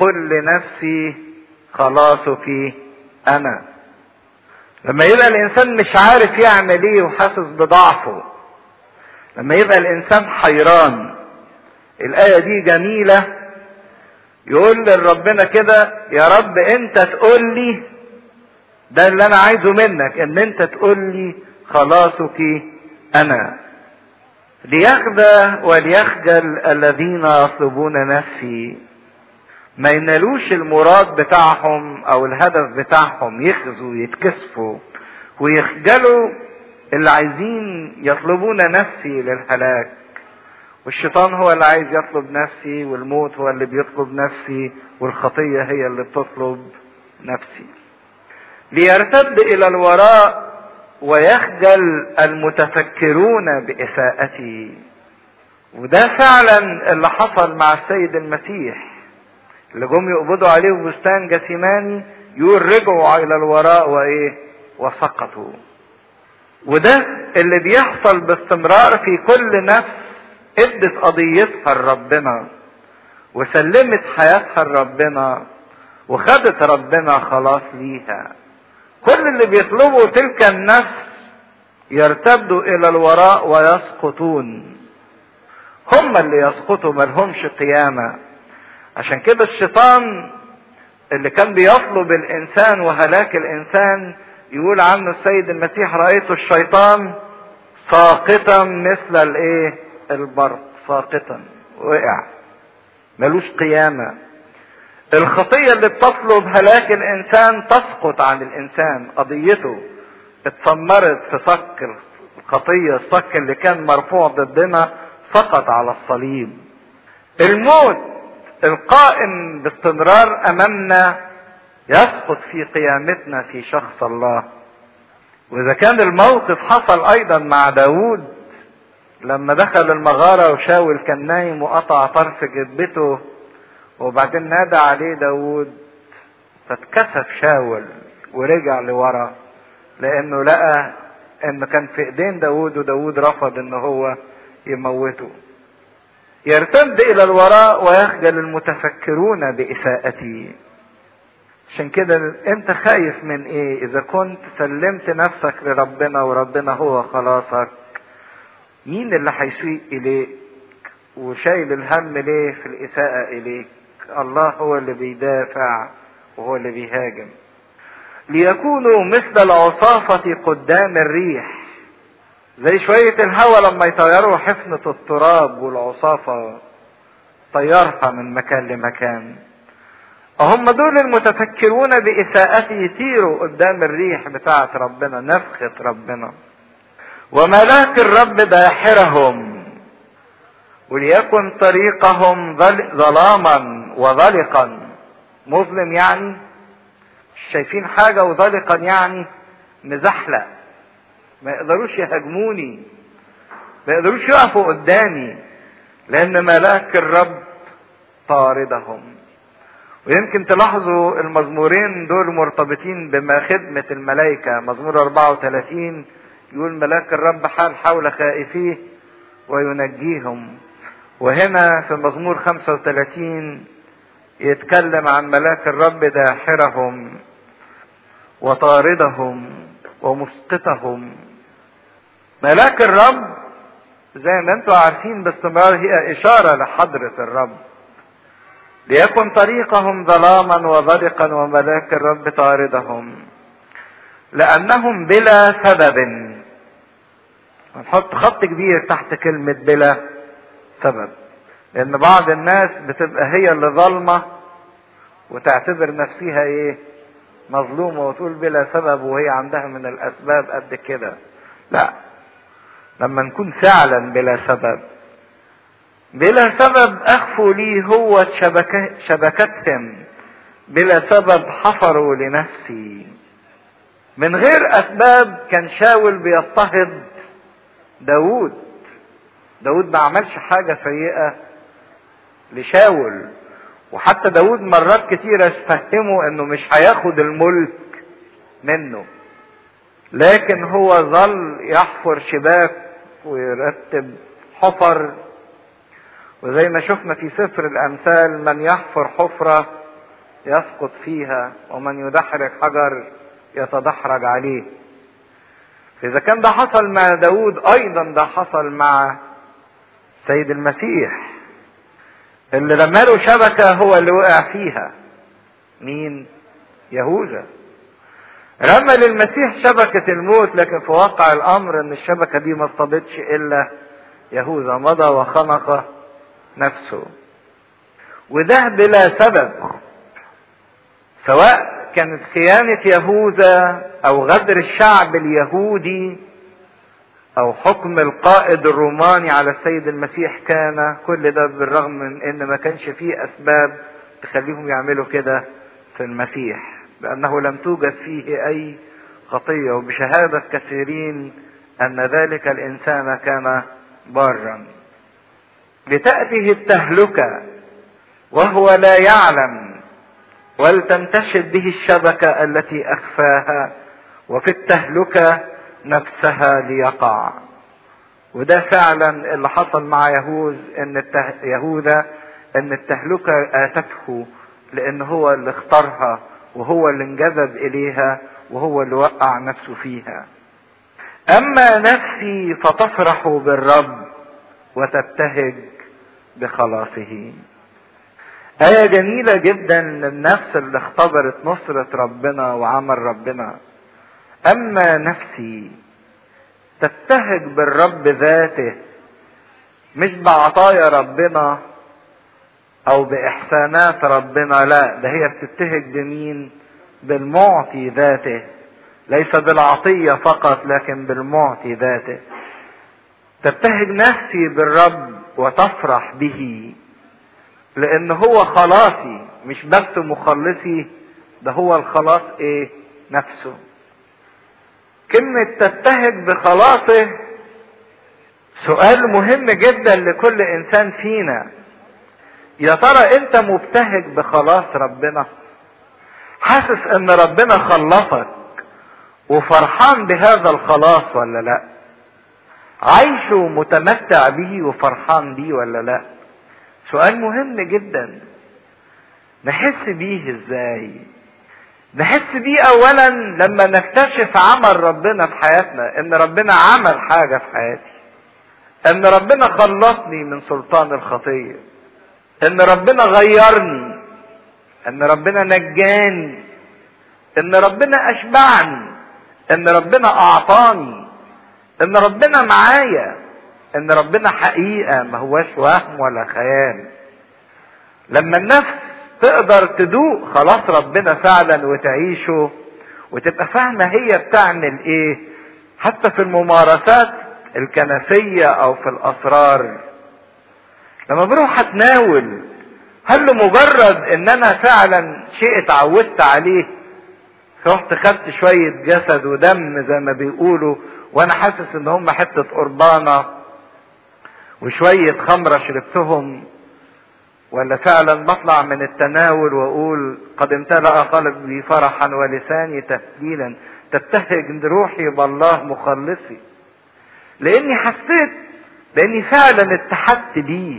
قل لنفسي خلاصك انا لما يبقى الانسان مش عارف يعمل ايه وحاسس بضعفه لما يبقى الانسان حيران الايه دي جميله يقول لربنا كده يا رب انت تقول لي ده اللي انا عايزه منك ان انت تقول لي خلاصك انا ليخدع وليخجل الذين يطلبون نفسي ما ينالوش المراد بتاعهم او الهدف بتاعهم يخزوا يتكسفوا ويخجلوا اللي عايزين يطلبون نفسي للهلاك والشيطان هو اللي عايز يطلب نفسي والموت هو اللي بيطلب نفسي والخطيه هي اللي بتطلب نفسي ليرتد الى الوراء ويخجل المتفكرون باساءتي وده فعلا اللي حصل مع السيد المسيح اللي جم يقبضوا عليه في بستان جثيماني يقول رجعوا الى الوراء وايه وسقطوا وده اللي بيحصل باستمرار في كل نفس ادت قضيتها لربنا وسلمت حياتها لربنا وخدت ربنا خلاص ليها كل اللي بيطلبوا تلك النفس يرتدوا الى الوراء ويسقطون هم اللي يسقطوا ملهمش قيامة عشان كده الشيطان اللي كان بيطلب الانسان وهلاك الانسان يقول عنه السيد المسيح رأيت الشيطان ساقطا مثل الايه البرق ساقطا وقع ملوش قيامة الخطية اللي بتطلب هلاك الانسان تسقط عن الانسان قضيته اتسمرت في صك الخطية الصك اللي كان مرفوع ضدنا سقط على الصليب الموت القائم باستمرار امامنا يسقط في قيامتنا في شخص الله واذا كان الموقف حصل ايضا مع داود لما دخل المغارة وشاول كان نايم وقطع طرف جبته وبعدين نادى عليه داود فاتكسف شاول ورجع لورا لانه لقى انه كان في ايدين داود وداود رفض ان هو يموته يرتد الى الوراء ويخجل المتفكرون باساءتي عشان كده انت خايف من ايه اذا كنت سلمت نفسك لربنا وربنا هو خلاصك مين اللي هيسيء اليك وشايل الهم ليه في الاساءة اليك الله هو اللي بيدافع وهو اللي بيهاجم ليكونوا مثل العصافة قدام الريح زي شوية الهواء لما يطيروا حفنة التراب والعصافة طيرها من مكان لمكان هم دول المتفكرون بإساءته يطيروا قدام الريح بتاعة ربنا نفخة ربنا وملاك الرب داحرهم وليكن طريقهم ظلاما وظلقا مظلم يعني شايفين حاجة وظلقا يعني مزحلق ما يقدروش يهاجموني ما يقدروش يقفوا قدامي لان ملاك الرب طاردهم ويمكن تلاحظوا المزمورين دول مرتبطين بما خدمة الملائكة مزمور 34 يقول ملاك الرب حال حول خائفيه وينجيهم وهنا في مزمور 35 يتكلم عن ملاك الرب داحرهم وطاردهم ومسقطهم ملاك الرب زي ما انتم عارفين باستمرار هي اشاره لحضره الرب ليكن طريقهم ظلاما وضرقا وملاك الرب طاردهم لانهم بلا سبب هنحط خط كبير تحت كلمة بلا سبب لان بعض الناس بتبقى هي اللي ظالمة وتعتبر نفسها ايه مظلومة وتقول بلا سبب وهي عندها من الاسباب قد كده لا لما نكون فعلا بلا سبب بلا سبب اخفوا لي هو شبكة شبكتهم بلا سبب حفروا لنفسي من غير اسباب كان شاول بيضطهد داود داود ما عملش حاجة سيئة لشاول وحتى داود مرات كتيرة فهمه انه مش هياخد الملك منه لكن هو ظل يحفر شباك ويرتب حفر وزي ما شفنا في سفر الامثال من يحفر حفرة يسقط فيها ومن يدحرج حجر يتدحرج عليه إذا كان ده حصل مع داود أيضا ده حصل مع سيد المسيح اللي لما له شبكة هو اللي وقع فيها مين يهوذا رمى للمسيح شبكة الموت لكن في واقع الأمر إن الشبكة دي ما اصطادتش إلا يهوذا مضى وخنق نفسه وده بلا سبب سواء كانت خيانة يهوذا أو غدر الشعب اليهودي أو حكم القائد الروماني على السيد المسيح كان كل ده بالرغم من إن ما كانش فيه أسباب تخليهم يعملوا كده في المسيح لأنه لم توجد فيه أي خطية وبشهادة كثيرين أن ذلك الإنسان كان بارا لتأتيه التهلكة وهو لا يعلم ولتنتشد به الشبكة التي أخفاها وفي التهلكة نفسها ليقع وده فعلا اللي حصل مع يهوذ ان الته... يهوذا ان التهلكة اتته لان هو اللي اختارها وهو اللي انجذب اليها وهو اللي وقع نفسه فيها اما نفسي فتفرح بالرب وتبتهج بخلاصه آية جميلة جدا للنفس اللي اختبرت نصرة ربنا وعمل ربنا أما نفسي تبتهج بالرب ذاته مش بعطايا ربنا أو بإحسانات ربنا لا ده هي بتبتهج بمين؟ بالمعطي ذاته ليس بالعطية فقط لكن بالمعطي ذاته تبتهج نفسي بالرب وتفرح به لان هو خلاصي مش بس مخلصي ده هو الخلاص ايه نفسه كلمة تبتهج بخلاصه سؤال مهم جدا لكل انسان فينا يا ترى انت مبتهج بخلاص ربنا حاسس ان ربنا خلصك وفرحان بهذا الخلاص ولا لا عايش ومتمتع به وفرحان بيه ولا لا سؤال مهم جدا نحس بيه ازاي نحس بيه اولا لما نكتشف عمل ربنا في حياتنا ان ربنا عمل حاجة في حياتي ان ربنا خلصني من سلطان الخطية ان ربنا غيرني ان ربنا نجاني ان ربنا اشبعني ان ربنا اعطاني ان ربنا معايا ان ربنا حقيقة ما هوش وهم ولا خيال لما النفس تقدر تدوق خلاص ربنا فعلا وتعيشه وتبقى فاهمة هي بتعمل ايه حتى في الممارسات الكنسية او في الاسرار لما بروح اتناول هل لمجرد ان انا فعلا شيء اتعودت عليه رحت خدت شوية جسد ودم زي ما بيقولوا وانا حاسس ان هم حتة قربانة وشوية خمرة شربتهم ولا فعلا بطلع من التناول واقول قد امتلأ قلبي فرحا ولساني تهليلا تبتهج روحي بالله مخلصي لاني حسيت لاني فعلا اتحدت بيه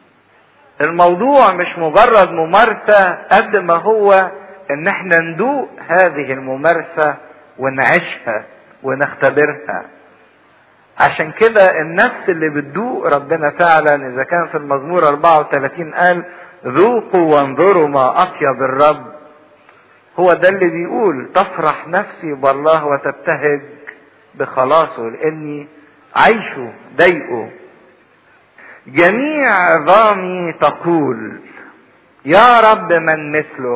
الموضوع مش مجرد ممارسة قد ما هو ان احنا ندوق هذه الممارسة ونعيشها ونختبرها عشان كده النفس اللي بتدوق ربنا فعلا اذا كان في المزمور 34 قال ذوقوا وانظروا ما اطيب الرب هو ده اللي بيقول تفرح نفسي بالله وتبتهج بخلاصه لاني عيشه ضيقه جميع عظامي تقول يا رب من مثلك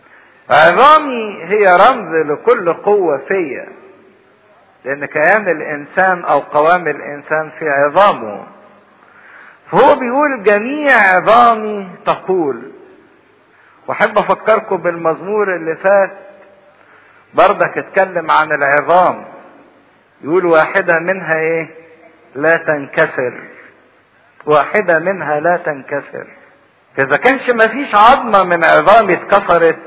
عظامي هي رمز لكل قوة فيا لأن كيان الإنسان أو قوام الإنسان في عظامه فهو بيقول جميع عظامي تقول وأحب أفكركم بالمزمور اللي فات برضك اتكلم عن العظام يقول واحدة منها إيه لا تنكسر واحدة منها لا تنكسر إذا كانش مفيش عظمة من عظامي اتكسرت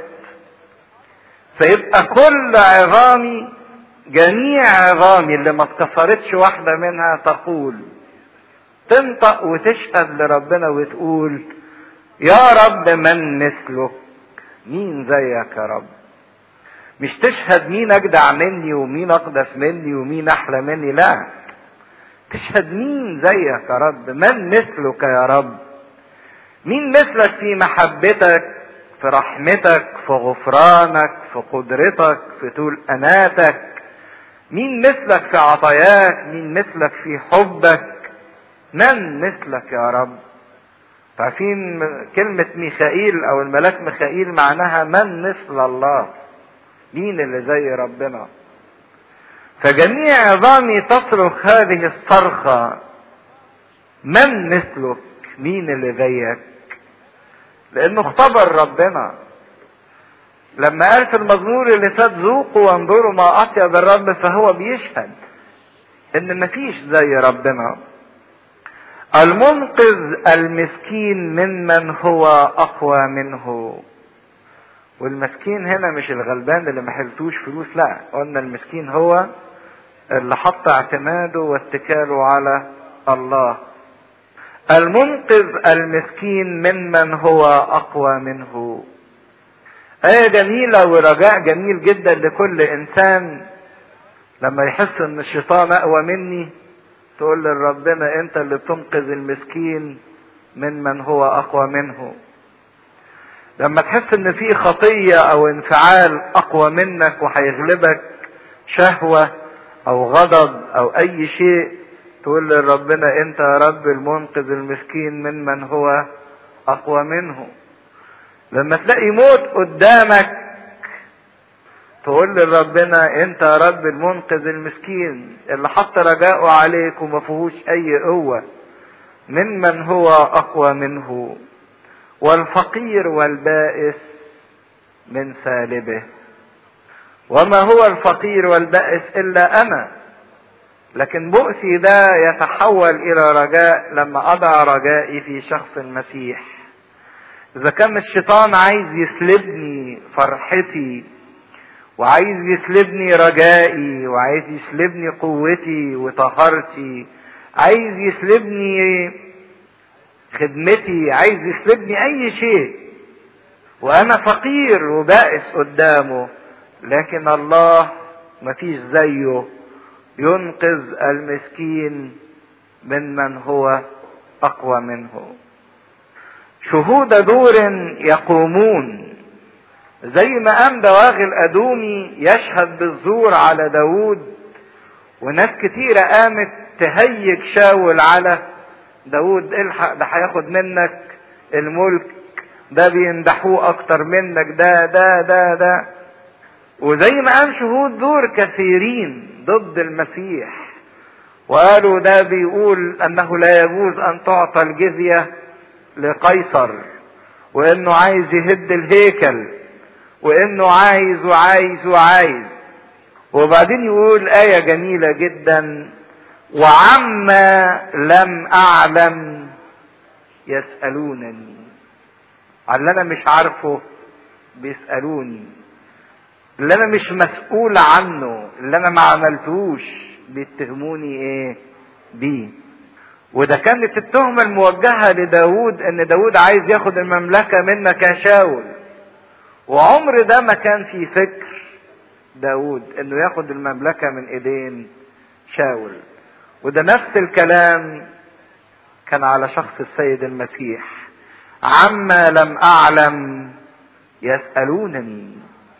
فيبقى كل عظامي جميع عظامي اللي ما اتكسرتش واحدة منها تقول تنطق وتشهد لربنا وتقول يا رب من مثلك مين زيك يا رب مش تشهد مين اجدع مني ومين اقدس مني ومين احلى مني لا تشهد مين زيك يا رب من مثلك يا رب مين مثلك في محبتك في رحمتك في غفرانك في قدرتك في طول اناتك مين مثلك في عطاياك مين مثلك في حبك من مثلك يا رب عارفين كلمة ميخائيل أو الملاك ميخائيل معناها من مثل الله مين اللي زي ربنا فجميع عظامي تصرخ هذه الصرخة من مثلك مين اللي زيك لانه اختبر ربنا لما قال في المزمور اللي فات ذوقوا وانظروا ما اطيب الرب فهو بيشهد ان مفيش زي ربنا المنقذ المسكين ممن هو اقوى منه والمسكين هنا مش الغلبان اللي ما حلتوش فلوس لا قلنا المسكين هو اللي حط اعتماده واتكاله على الله المنقذ المسكين ممن هو اقوى منه آية جميلة ورجاء جميل جدا لكل إنسان لما يحس إن الشيطان أقوى مني تقول لربنا أنت اللي بتنقذ المسكين من من هو أقوى منه. لما تحس إن في خطية أو انفعال أقوى منك وهيغلبك شهوة أو غضب أو أي شيء تقول لربنا أنت يا رب المنقذ المسكين من من هو أقوى منه. لما تلاقي موت قدامك تقول لربنا انت يا رب المنقذ المسكين اللي حط رجاءه عليك وما فيهوش اي قوه من من هو اقوى منه والفقير والبائس من سالبه وما هو الفقير والبائس الا انا لكن بؤسي ده يتحول الى رجاء لما اضع رجائي في شخص المسيح اذا كان الشيطان عايز يسلبني فرحتي وعايز يسلبني رجائي وعايز يسلبني قوتي وطهارتي عايز يسلبني خدمتي عايز يسلبني اي شيء وانا فقير وبائس قدامه لكن الله مفيش زيه ينقذ المسكين من من هو اقوى منه شهود دور يقومون زي ما قام دواغي الأدومي يشهد بالزور على داود وناس كتيرة قامت تهيج شاول على داود الحق ده هياخد منك الملك ده بيمدحوه اكتر منك ده ده ده ده وزي ما قام شهود دور كثيرين ضد المسيح وقالوا ده بيقول انه لا يجوز ان تعطى الجزيه لقيصر وانه عايز يهد الهيكل وانه عايز وعايز وعايز وبعدين يقول آية جميلة جدا وعما لم أعلم يسألونني على اللي أنا مش عارفه بيسألوني اللي أنا مش مسؤول عنه اللي أنا ما عملتوش بيتهموني إيه بيه وده كانت التهمة الموجهة لداود ان داود عايز ياخد المملكة منك يا شاول وعمر ده ما كان في فكر داود انه ياخد المملكة من ايدين شاول وده نفس الكلام كان على شخص السيد المسيح عما لم اعلم يسألونني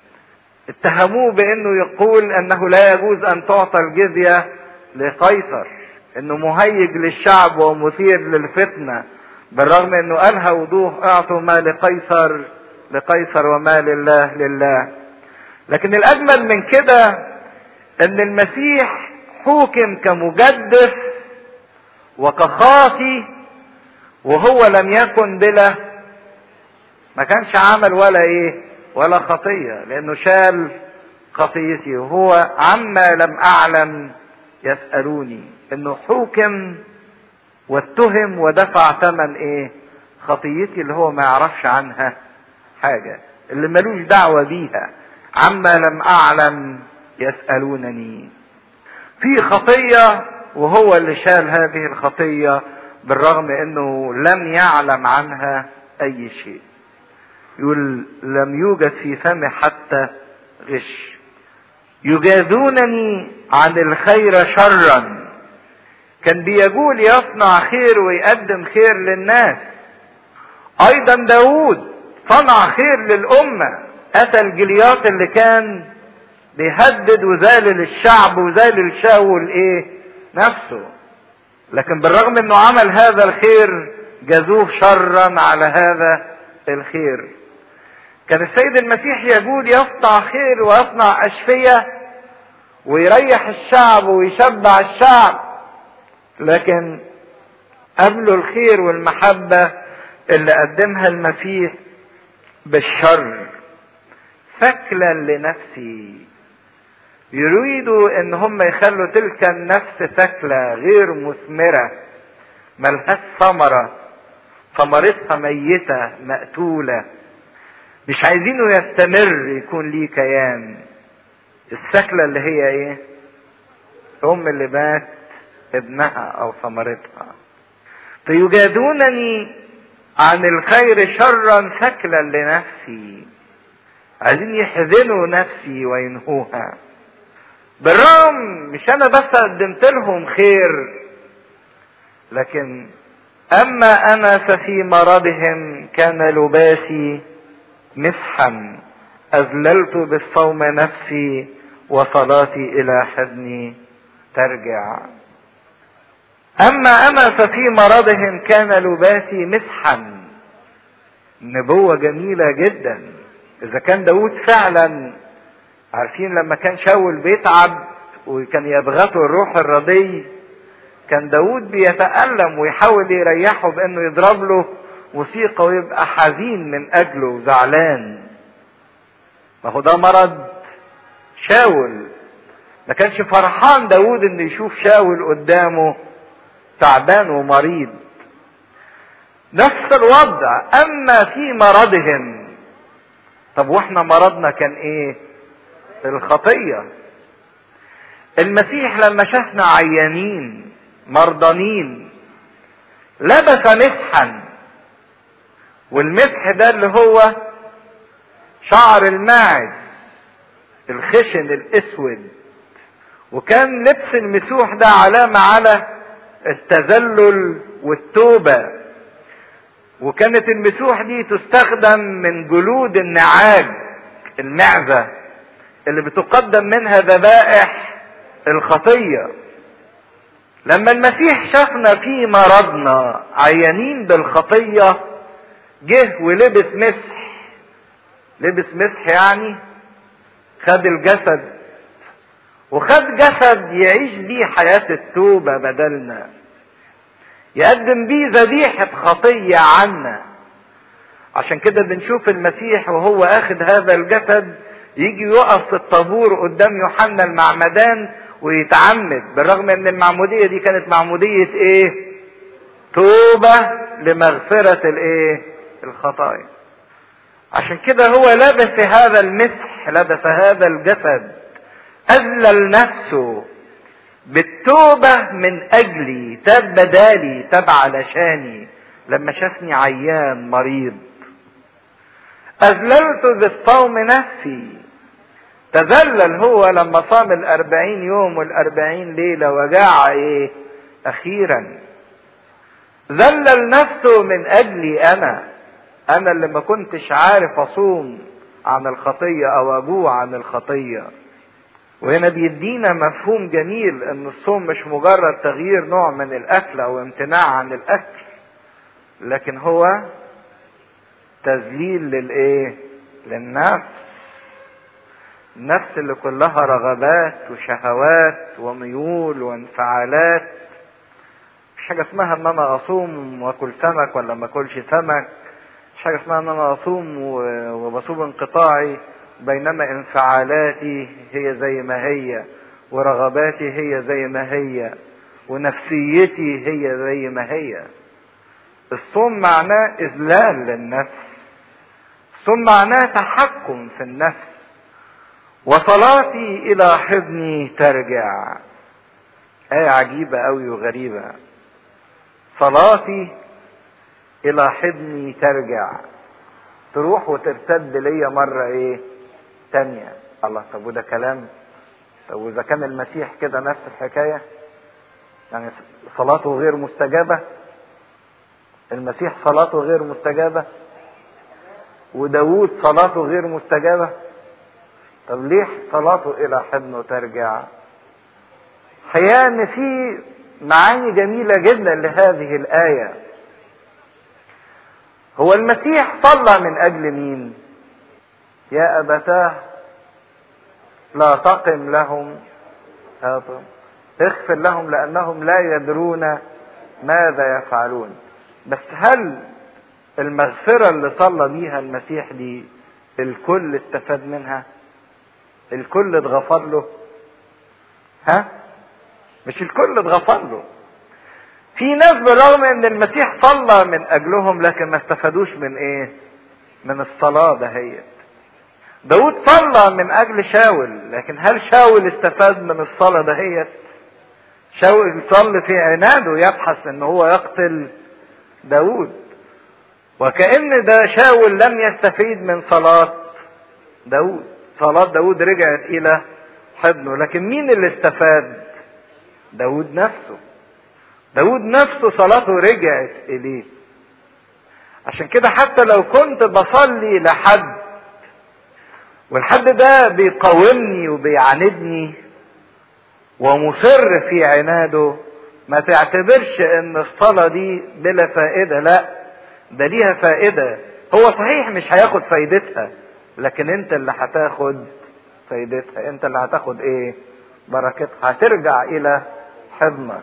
اتهموه بانه يقول انه لا يجوز ان تعطى الجزية لقيصر انه مهيج للشعب ومثير للفتنة بالرغم انه قالها وضوح اعطوا ما لقيصر لقيصر وما لله لله لكن الاجمل من كده ان المسيح حوكم كمجدف وكخاطي وهو لم يكن بلا ما كانش عمل ولا ايه ولا خطية لانه شال خطيتي وهو عما لم اعلم يسألوني انه حوكم واتهم ودفع ثمن ايه خطيتي اللي هو ما يعرفش عنها حاجة اللي ملوش دعوة بيها عما لم اعلم يسألونني في خطية وهو اللي شال هذه الخطية بالرغم انه لم يعلم عنها اي شيء يقول لم يوجد في فمي حتى غش يجازونني عن الخير شرا كان بيقول يصنع خير ويقدم خير للناس ايضا داود صنع خير للامة اتى الجليات اللي كان بيهدد وذالل الشعب وذالل شاول ايه نفسه لكن بالرغم انه عمل هذا الخير جازوه شرا على هذا الخير كان السيد المسيح يقول يصنع خير ويصنع اشفية ويريح الشعب ويشبع الشعب لكن قبله الخير والمحبة اللي قدمها المسيح بالشر ثكلا لنفسي يريدوا ان هم يخلوا تلك النفس ثكلة غير مثمرة ملهاش ثمرة ثمرتها ميتة مقتولة مش عايزينه يستمر يكون ليه كيان الثكلة اللي هي ايه ام اللي مات ابنها او ثمرتها فيجادونني عن الخير شرا ثكلا لنفسي عايزين يحزنوا نفسي وينهوها بالرغم مش انا بس قدمت لهم خير لكن اما انا ففي مرضهم كان لباسي مسحا اذللت بالصوم نفسي وصلاتي الى حضني ترجع اما انا ففي مرضهم كان لباسي مسحا نبوة جميلة جدا اذا كان داود فعلا عارفين لما كان شاول بيتعب وكان يبغته الروح الرضي كان داود بيتألم ويحاول يريحه بانه يضرب له موسيقى ويبقى حزين من اجله وزعلان ما هو ده مرض شاول ما كانش فرحان داود انه يشوف شاول قدامه تعبان ومريض نفس الوضع اما في مرضهم طب واحنا مرضنا كان ايه الخطية المسيح لما شافنا عيانين مرضانين لبس مسحا والمسح ده اللي هو شعر الماعز الخشن الاسود وكان لبس المسوح ده علامة على التذلل والتوبة وكانت المسوح دي تستخدم من جلود النعاج المعزة اللي بتقدم منها ذبائح الخطية لما المسيح شافنا في مرضنا عيانين بالخطية جه ولبس مسح لبس مسح يعني خد الجسد وخد جسد يعيش بيه حياة التوبة بدلنا يقدم بيه ذبيحة خطية عنا عشان كده بنشوف المسيح وهو اخد هذا الجسد يجي يقف في الطابور قدام يوحنا المعمدان ويتعمد بالرغم ان المعمودية دي كانت معمودية ايه توبة لمغفرة الايه الخطايا عشان كده هو لبس هذا المسح لبس هذا الجسد اذلل نفسه بالتوبة من اجلي تاب بدالي تاب علشاني لما شافني عيان مريض اذللت بالصوم نفسي تذلل هو لما صام الاربعين يوم والاربعين ليلة وجاع ايه اخيرا ذلل نفسه من اجلي انا انا اللي ما كنتش عارف اصوم عن الخطية او اجوع عن الخطية وهنا بيدينا مفهوم جميل ان الصوم مش مجرد تغيير نوع من الاكل او امتناع عن الاكل لكن هو تذليل للايه للنفس النفس اللي كلها رغبات وشهوات وميول وانفعالات مش حاجه اسمها ان انا اصوم واكل سمك ولا ما اكلش سمك مش حاجه اسمها ان انا اصوم وبصوم انقطاعي بينما انفعالاتي هي زي ما هي ورغباتي هي زي ما هي ونفسيتي هي زي ما هي الصوم معناه اذلال للنفس الصوم معناه تحكم في النفس وصلاتي الى حضني ترجع آية عجيبة أوي وغريبة صلاتي إلى حضني ترجع تروح وترتد ليا مرة ايه تانية الله طب وده كلام طب واذا كان المسيح كده نفس الحكاية يعني صلاته غير مستجابة المسيح صلاته غير مستجابة وداود صلاته غير مستجابة طب ليه صلاته الى حضنه ترجع حقيقة ان في معاني جميلة جدا لهذه الآية هو المسيح صلى من أجل مين يا أبتاه لا تقم لهم هاتم اغفر لهم لأنهم لا يدرون ماذا يفعلون بس هل المغفرة اللي صلى بيها المسيح دي الكل استفاد منها الكل اتغفر له ها مش الكل اتغفر له في ناس بالرغم ان المسيح صلى من اجلهم لكن ما استفادوش من ايه من الصلاة دهيت داود صلى من اجل شاول لكن هل شاول استفاد من الصلاة دهيت شاول صلى في عناده يبحث ان هو يقتل داود وكأن ده شاول لم يستفيد من صلاة داود صلاة داود رجعت الى حضنه لكن مين اللي استفاد داود نفسه داود نفسه صلاته رجعت اليه عشان كده حتى لو كنت بصلي لحد والحد ده بيقاومني وبيعاندني ومصر في عناده ما تعتبرش ان الصلاة دي بلا فائدة لا ده ليها فائدة هو صحيح مش هياخد فايدتها لكن انت اللي هتاخد فايدتها انت اللي هتاخد ايه بركتها هترجع الى حضنك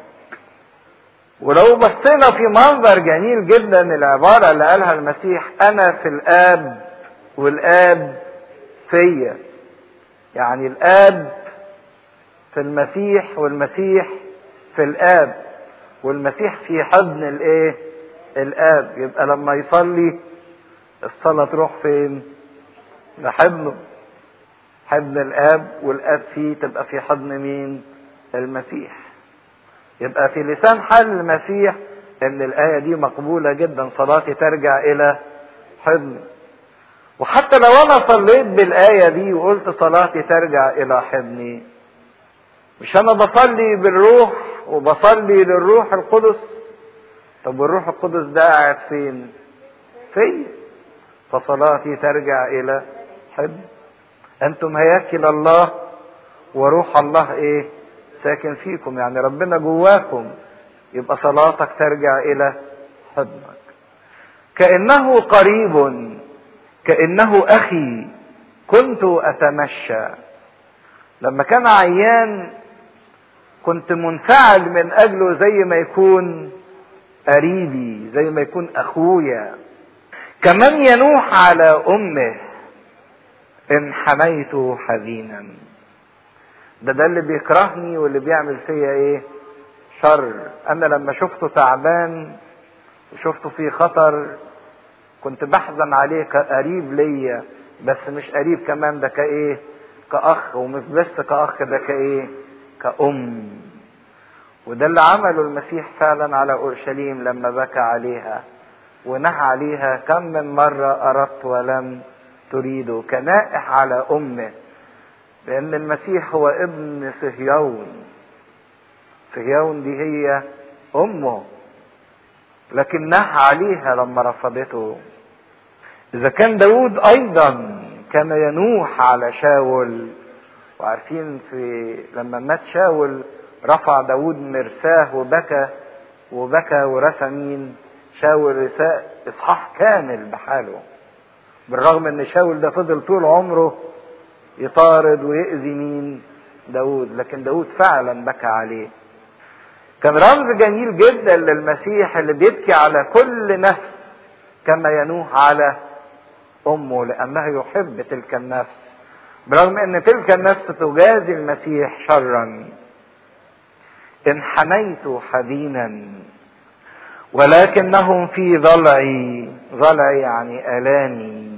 ولو بصينا في منظر جميل جدا العبارة اللي قالها المسيح أنا في الآب والآب فيا يعني الآب في المسيح والمسيح في الآب والمسيح في حضن الإيه؟ الآب يبقى لما يصلي الصلاة تروح فين؟ لحضنه حضن الآب والآب فيه تبقى في حضن مين؟ المسيح يبقى في لسان حال المسيح ان الآية دي مقبولة جدا صلاتي ترجع إلى حضن وحتى لو أنا صليت بالآية دي وقلت صلاتي ترجع إلى حضني مش أنا بصلي بالروح وبصلي للروح القدس طب والروح القدس ده قاعد فين؟ فيا فصلاتي ترجع إلى حضن أنتم هياكل الله وروح الله إيه؟ ساكن فيكم يعني ربنا جواكم يبقى صلاتك ترجع الى حضنك كانه قريب كانه اخي كنت اتمشى لما كان عيان كنت منفعل من اجله زي ما يكون قريبي زي ما يكون اخويا كمن ينوح على امه ان حميت حزينا ده ده اللي بيكرهني واللي بيعمل فيا ايه شر انا لما شفته تعبان وشفته في خطر كنت بحزن عليه كقريب ليا بس مش قريب كمان ده كايه كاخ ومش بس كاخ ده كايه كأم وده اللي عمله المسيح فعلا على اورشليم لما بكى عليها ونهى عليها كم من مرة أردت ولم تريده كنائح على أمه لأن المسيح هو ابن صهيون صهيون دي هي أمه لكن نهى عليها لما رفضته إذا كان داود أيضا كان ينوح على شاول وعارفين في لما مات شاول رفع داود مرساه وبكى وبكى ورثى مين شاول رثاء إصحاح كامل بحاله بالرغم ان شاول ده فضل طول عمره يطارد ويأذي مين داود لكن داود فعلا بكى عليه كان رمز جميل جدا للمسيح اللي بيبكي على كل نفس كما ينوح على امه لانه يحب تلك النفس برغم ان تلك النفس تجازي المسيح شرا ان حنيت حزينا ولكنهم في ضلعي ضلعي يعني الامي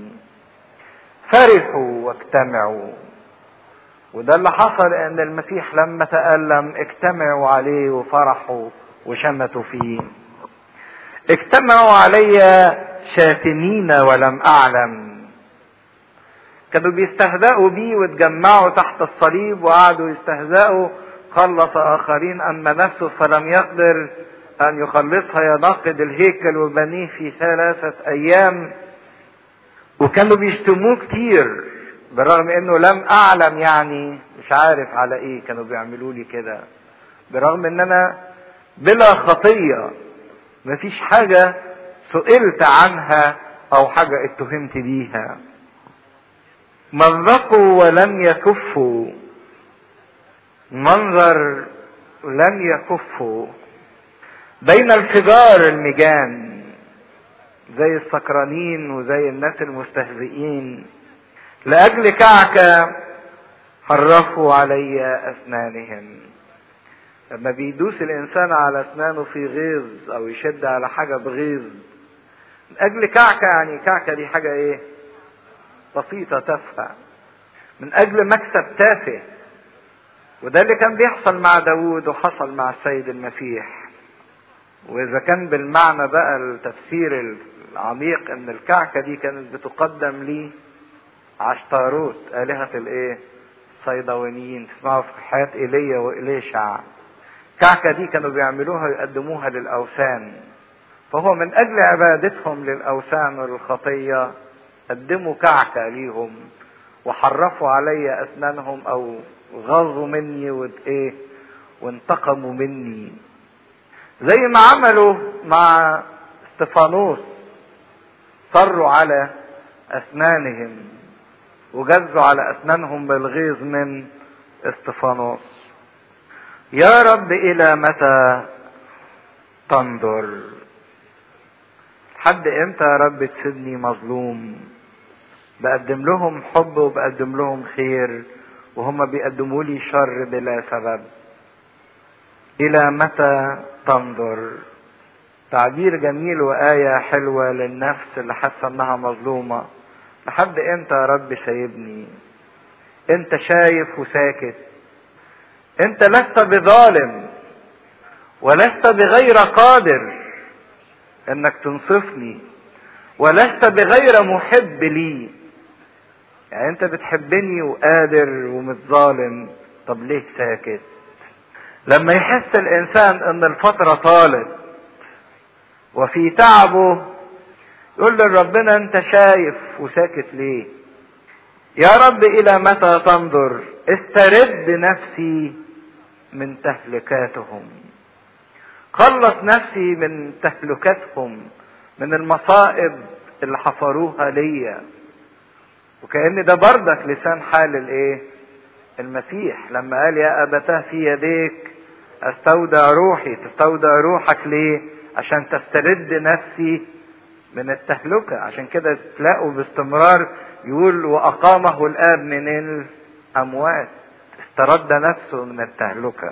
فرحوا واجتمعوا وده اللي حصل ان المسيح لما تألم اجتمعوا عليه وفرحوا وشمتوا فيه اجتمعوا علي شاتمين ولم أعلم كانوا بيستهزأوا بيه واتجمعوا تحت الصليب وقعدوا يستهزأوا خلص آخرين أما نفسه فلم يقدر أن يخلصها ينقض الهيكل وبنيه في ثلاثة أيام وكانوا بيشتموه كتير بالرغم انه لم اعلم يعني مش عارف على ايه كانوا بيعملوا لي كده برغم ان انا بلا خطيه مفيش حاجه سئلت عنها او حاجه اتهمت بيها مزقوا ولم يكفوا منظر لم يكفوا بين الفجار المجان زي السكرانين وزي الناس المستهزئين لأجل كعكة حرفوا علي أسنانهم لما بيدوس الإنسان على أسنانه في غيظ أو يشد على حاجة بغيظ من أجل كعكة يعني كعكة دي حاجة إيه؟ بسيطة تافهة من أجل مكسب تافه وده اللي كان بيحصل مع داوود وحصل مع السيد المسيح وإذا كان بالمعنى بقى التفسير العميق إن الكعكة دي كانت بتقدم ليه عشتاروت آلهة الإيه؟ الصيدوانيين تسمعوا في حياة إيليا وإليشع الكعكة دي كانوا بيعملوها ويقدموها للأوثان فهو من أجل عبادتهم للأوثان والخطية قدموا كعكة ليهم وحرفوا علي أسنانهم أو غضوا مني وإيه وانتقموا مني زي ما عملوا مع استفانوس صروا على أسنانهم وجزوا على أسنانهم بالغيظ من استفانوس يا رب إلى متى تنظر حد امتى يا رب تسيبني مظلوم بقدم لهم حب وبقدم لهم خير وهم بيقدموا لي شر بلا سبب الى متى تنظر تعبير جميل وآية حلوة للنفس اللي حاسة انها مظلومة لحد امتى يا رب سايبني انت شايف وساكت انت لست بظالم ولست بغير قادر انك تنصفني ولست بغير محب لي يعني انت بتحبني وقادر ومش ظالم طب ليه ساكت لما يحس الانسان ان الفتره طالت وفي تعبه يقول لربنا انت شايف وساكت ليه يا رب الى متى تنظر استرد نفسي من تهلكاتهم خلص نفسي من تهلكاتهم من المصائب اللي حفروها ليا وكأن ده بردك لسان حال الايه المسيح لما قال يا ابتاه في يديك استودع روحي تستودع روحك ليه عشان تسترد نفسي من التهلكة عشان كده تلاقوا باستمرار يقول وأقامه الآب من الأموات استرد نفسه من التهلكة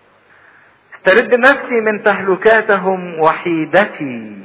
استرد نفسي من تهلكاتهم وحيدتي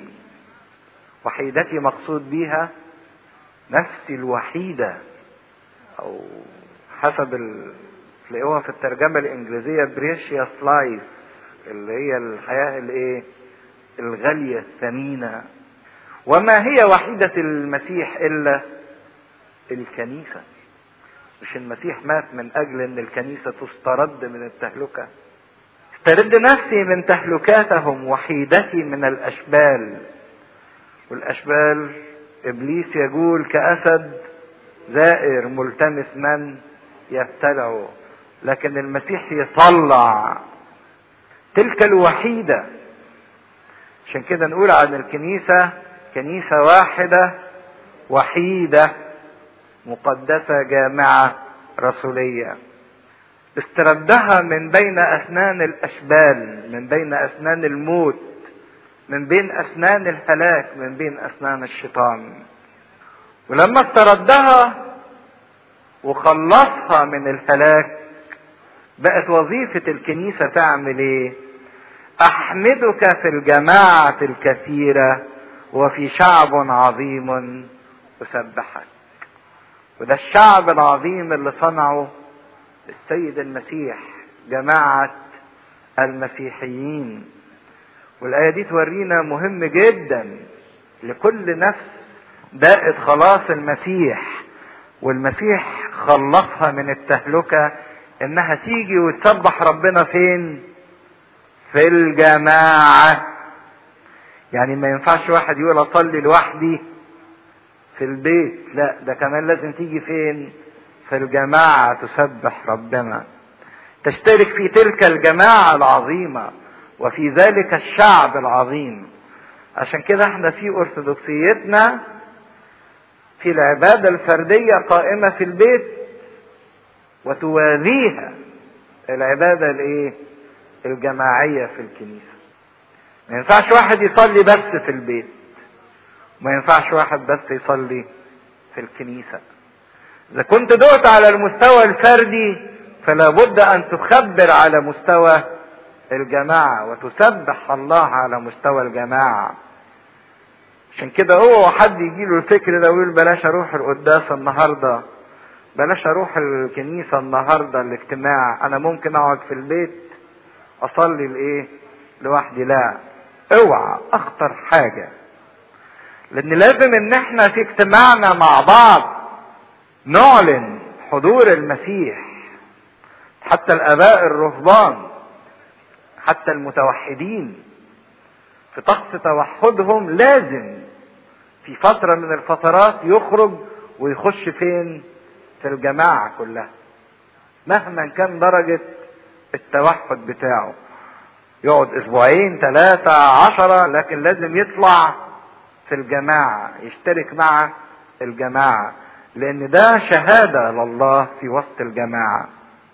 وحيدتي مقصود بيها نفسي الوحيدة أو حسب ال... تلاقوها في الترجمة الإنجليزية بريشيوس لايف اللي هي الحياة الإيه؟ الغالية الثمينة وما هي وحيدة المسيح إلا الكنيسة مش المسيح مات من أجل أن الكنيسة تسترد من التهلكة استرد نفسي من تهلكاتهم وحيدتي من الأشبال والأشبال إبليس يقول كأسد زائر ملتمس من يبتلعه لكن المسيح يطلع تلك الوحيدة عشان كده نقول عن الكنيسة كنيسة واحدة وحيدة مقدسة جامعة رسولية استردها من بين أسنان الأشبال من بين أسنان الموت من بين أسنان الهلاك من بين أسنان الشيطان ولما استردها وخلصها من الهلاك بقت وظيفة الكنيسة تعمل ايه احمدك في الجماعة الكثيرة وفي شعب عظيم اسبحك وده الشعب العظيم اللي صنعه السيد المسيح جماعة المسيحيين والآية دي تورينا مهم جدا لكل نفس داءت خلاص المسيح والمسيح خلصها من التهلكة انها تيجي وتسبح ربنا فين في الجماعة يعني ما ينفعش واحد يقول اصلي لوحدي في البيت لا ده كمان لازم تيجي فين في الجماعة تسبح ربنا تشترك في تلك الجماعة العظيمة وفي ذلك الشعب العظيم عشان كده احنا في ارثوذكسيتنا في العبادة الفردية قائمة في البيت وتوازيها العبادة الايه الجماعية في الكنيسة ما ينفعش واحد يصلي بس في البيت ما ينفعش واحد بس يصلي في الكنيسة إذا كنت دقت على المستوى الفردي فلا بد أن تخبر على مستوى الجماعة وتسبح الله على مستوى الجماعة عشان كده هو حد يجيله الفكر ده ويقول بلاش اروح القداس النهارده بلاش اروح الكنيسة النهارده الاجتماع انا ممكن اقعد في البيت اصلي لايه لوحدي لا اوعى اخطر حاجة لان لازم ان احنا في اجتماعنا مع بعض نعلن حضور المسيح حتى الاباء الرهبان حتى المتوحدين في طقس توحدهم لازم في فترة من الفترات يخرج ويخش فين في الجماعة كلها مهما كان درجة التوحد بتاعه يقعد اسبوعين ثلاثة عشرة لكن لازم يطلع في الجماعة يشترك مع الجماعة لان ده شهادة لله في وسط الجماعة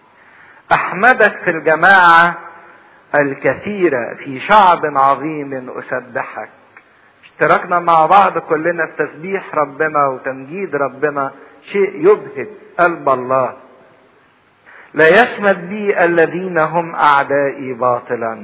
احمدك في الجماعة الكثيرة في شعب عظيم اسبحك اشتركنا مع بعض كلنا في تسبيح ربنا وتمجيد ربنا شيء يبهج قلب الله لا يشمت بي الذين هم اعدائي باطلا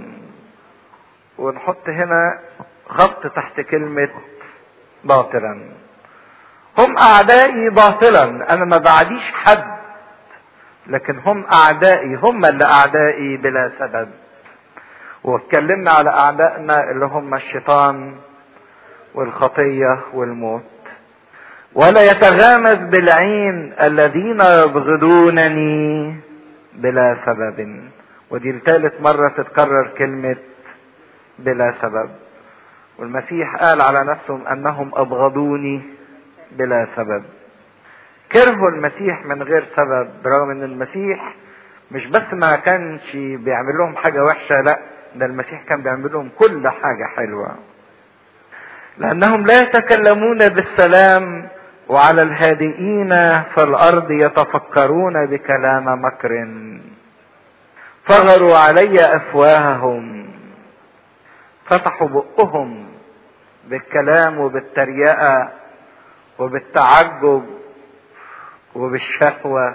ونحط هنا خط تحت كلمة باطلا هم اعدائي باطلا انا ما بعديش حد لكن هم اعدائي هم اللي اعدائي بلا سبب واتكلمنا على اعدائنا اللي هم الشيطان والخطية والموت ولا يتغامز بالعين الذين يبغضونني بلا سبب ودي لثالث مرة تتكرر كلمة بلا سبب والمسيح قال على نفسهم انهم ابغضوني بلا سبب كرهوا المسيح من غير سبب برغم ان المسيح مش بس ما كانش بيعمل لهم حاجة وحشة لا ده المسيح كان بيعمل لهم كل حاجة حلوة لأنهم لا يتكلمون بالسلام وعلى الهادئين في الأرض يتفكرون بكلام مكر فغروا علي أفواههم فتحوا بقهم بالكلام وبالتريقة وبالتعجب وبالشهوة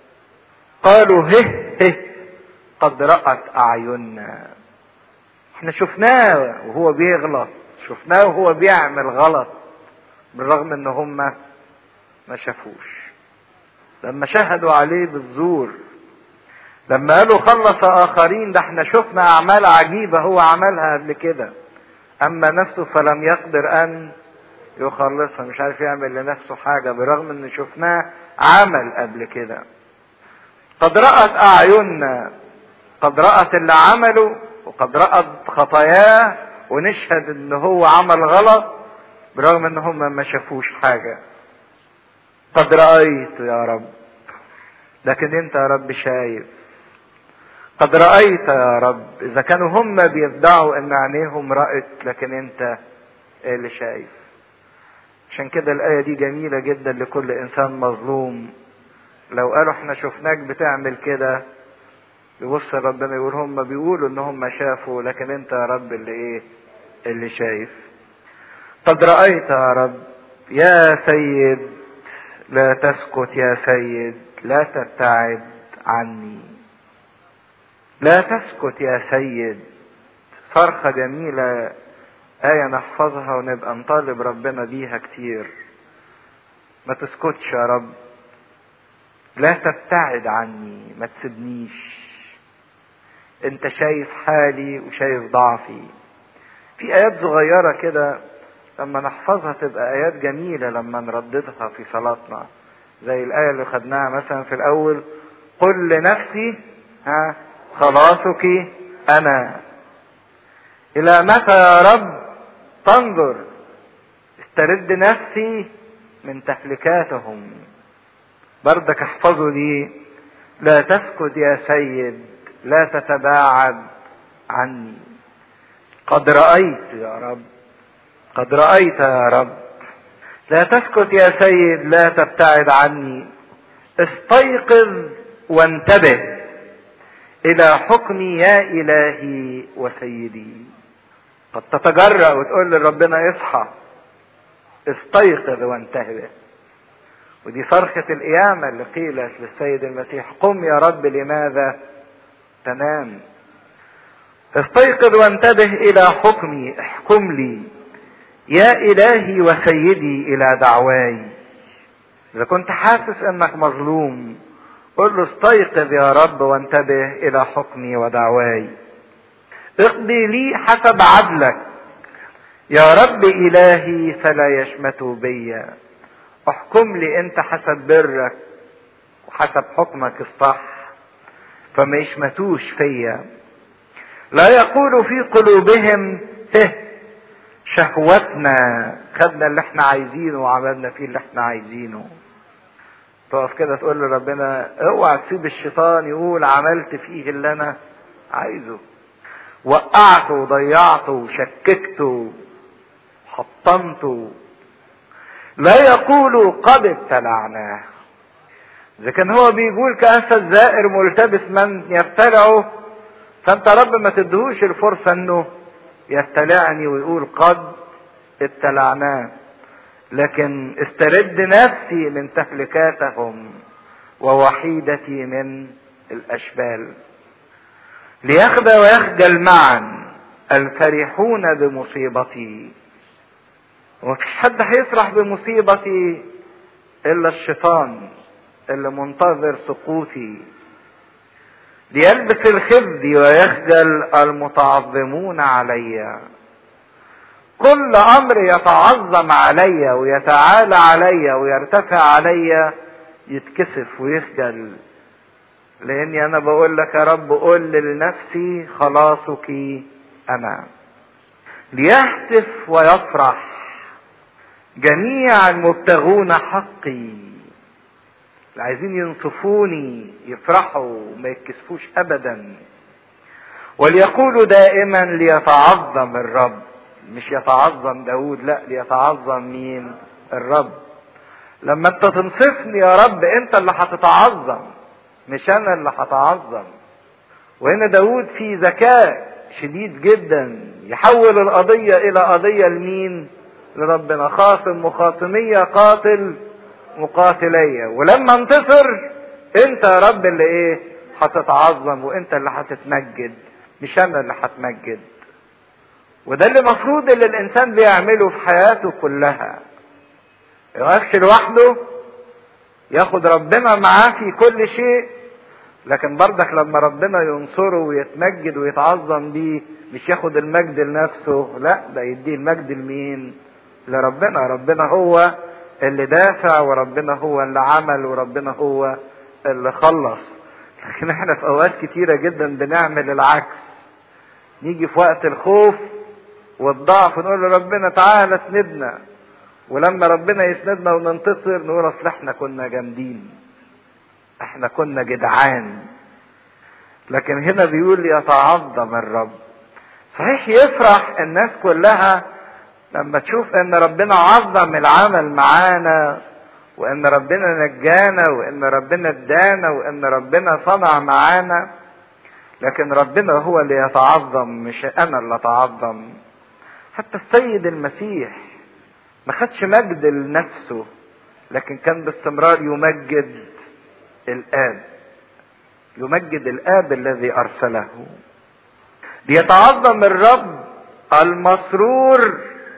قالوا هه هه قد رأت أعيننا احنا شفناه وهو بيغلط شفناه وهو بيعمل غلط بالرغم ان هم ما شافوش لما شهدوا عليه بالزور لما قالوا خلص اخرين ده احنا شفنا اعمال عجيبه هو عملها قبل كده اما نفسه فلم يقدر ان يخلصها مش عارف يعمل لنفسه حاجه برغم ان شفناه عمل قبل كده قد رأت اعيننا قد رأت اللي عمله وقد رأت خطاياه ونشهد ان هو عمل غلط برغم ان هم ما شافوش حاجة قد رأيت يا رب لكن انت يا رب شايف قد رأيت يا رب اذا كانوا هم بيدعوا ان عينيهم رأت لكن انت اللي شايف عشان كده الآية دي جميلة جدا لكل انسان مظلوم لو قالوا احنا شفناك بتعمل كده يبص ربنا يقول هم بيقولوا ان هم شافوا لكن انت يا رب اللي ايه اللي شايف قد رأيت يا رب يا سيد لا تسكت يا سيد لا تبتعد عني لا تسكت يا سيد صرخة جميلة آية نحفظها ونبقى نطالب ربنا بيها كتير ما تسكتش يا رب لا تبتعد عني ما تسيبنيش انت شايف حالي وشايف ضعفي في ايات صغيره كده لما نحفظها تبقى ايات جميله لما نرددها في صلاتنا زي الايه اللي خدناها مثلا في الاول قل لنفسي ها خلاصك انا الى متى يا رب تنظر استرد نفسي من تهلكاتهم بردك احفظوا دي لا تسكت يا سيد لا تتباعد عني قد رأيت يا رب قد رأيت يا رب لا تسكت يا سيد لا تبتعد عني استيقظ وانتبه إلى حكمي يا إلهي وسيدي قد تتجرأ وتقول لربنا اصحى استيقظ وانتبه ودي صرخة القيامة اللي قيلت للسيد المسيح قم يا رب لماذا تنام استيقظ وانتبه إلى حكمي احكم لي يا إلهي وسيدي إلى دعواي إذا كنت حاسس إنك مظلوم قل له استيقظ يا رب وانتبه إلى حكمي ودعواي اقضي لي حسب عدلك يا رب إلهي فلا يشمتوا بي احكم لي انت حسب برك وحسب حكمك الصح فما يشمتوش فيا لا يقول في قلوبهم ته شهوتنا خدنا اللي احنا عايزينه وعملنا فيه اللي احنا عايزينه تقف كده تقول لربنا اوعى تسيب الشيطان يقول عملت فيه اللي انا عايزه وقعته وضيعته وشككته حطمته لا يقول قد ابتلعناه اذا كان هو بيقول كاسد زائر ملتبس من يبتلعه فانت رب ما تدهوش الفرصه انه يبتلعني ويقول قد ابتلعناه لكن استرد نفسي من تهلكاتهم ووحيدتي من الاشبال ليخدى ويخجل معا الفرحون بمصيبتي ومفيش حد هيفرح بمصيبتي الا الشيطان اللي منتظر سقوطي ليلبس الخزي ويخجل المتعظمون علي كل امر يتعظم علي ويتعالى علي ويرتفع علي يتكسف ويخجل لاني انا بقول لك يا رب قل لنفسي خلاصك انا ليهتف ويفرح جميع المبتغون حقي اللي عايزين ينصفوني يفرحوا ما يتكسفوش ابدا وليقولوا دائما ليتعظم الرب مش يتعظم داود لا ليتعظم مين الرب لما انت تنصفني يا رب انت اللي هتتعظم مش انا اللي هتعظم وهنا داود في ذكاء شديد جدا يحول القضية الى قضية لمين لربنا خاصم مخاصمية قاتل مقاتلية ولما انتصر انت يا رب اللي ايه هتتعظم وانت اللي هتتمجد مش انا اللي هتمجد وده اللي المفروض اللي الانسان بيعمله في حياته كلها يقفش لوحده ياخد ربنا معاه في كل شيء لكن برضك لما ربنا ينصره ويتمجد ويتعظم بيه مش ياخد المجد لنفسه لا ده يديه المجد لمين لربنا ربنا هو اللي دافع وربنا هو اللي عمل وربنا هو اللي خلص لكن احنا في اوقات كتيرة جدا بنعمل العكس نيجي في وقت الخوف والضعف نقول لربنا تعالى اسندنا ولما ربنا يسندنا وننتصر نقول اصل احنا كنا جامدين احنا كنا جدعان لكن هنا بيقول يتعظم الرب صحيح يفرح الناس كلها لما تشوف ان ربنا عظم العمل معانا وان ربنا نجانا وان ربنا ادانا وان ربنا صنع معانا لكن ربنا هو اللي يتعظم مش انا اللي اتعظم حتى السيد المسيح ما خدش مجد لنفسه لكن كان باستمرار يمجد الاب يمجد الاب الذي ارسله ليتعظم الرب المسرور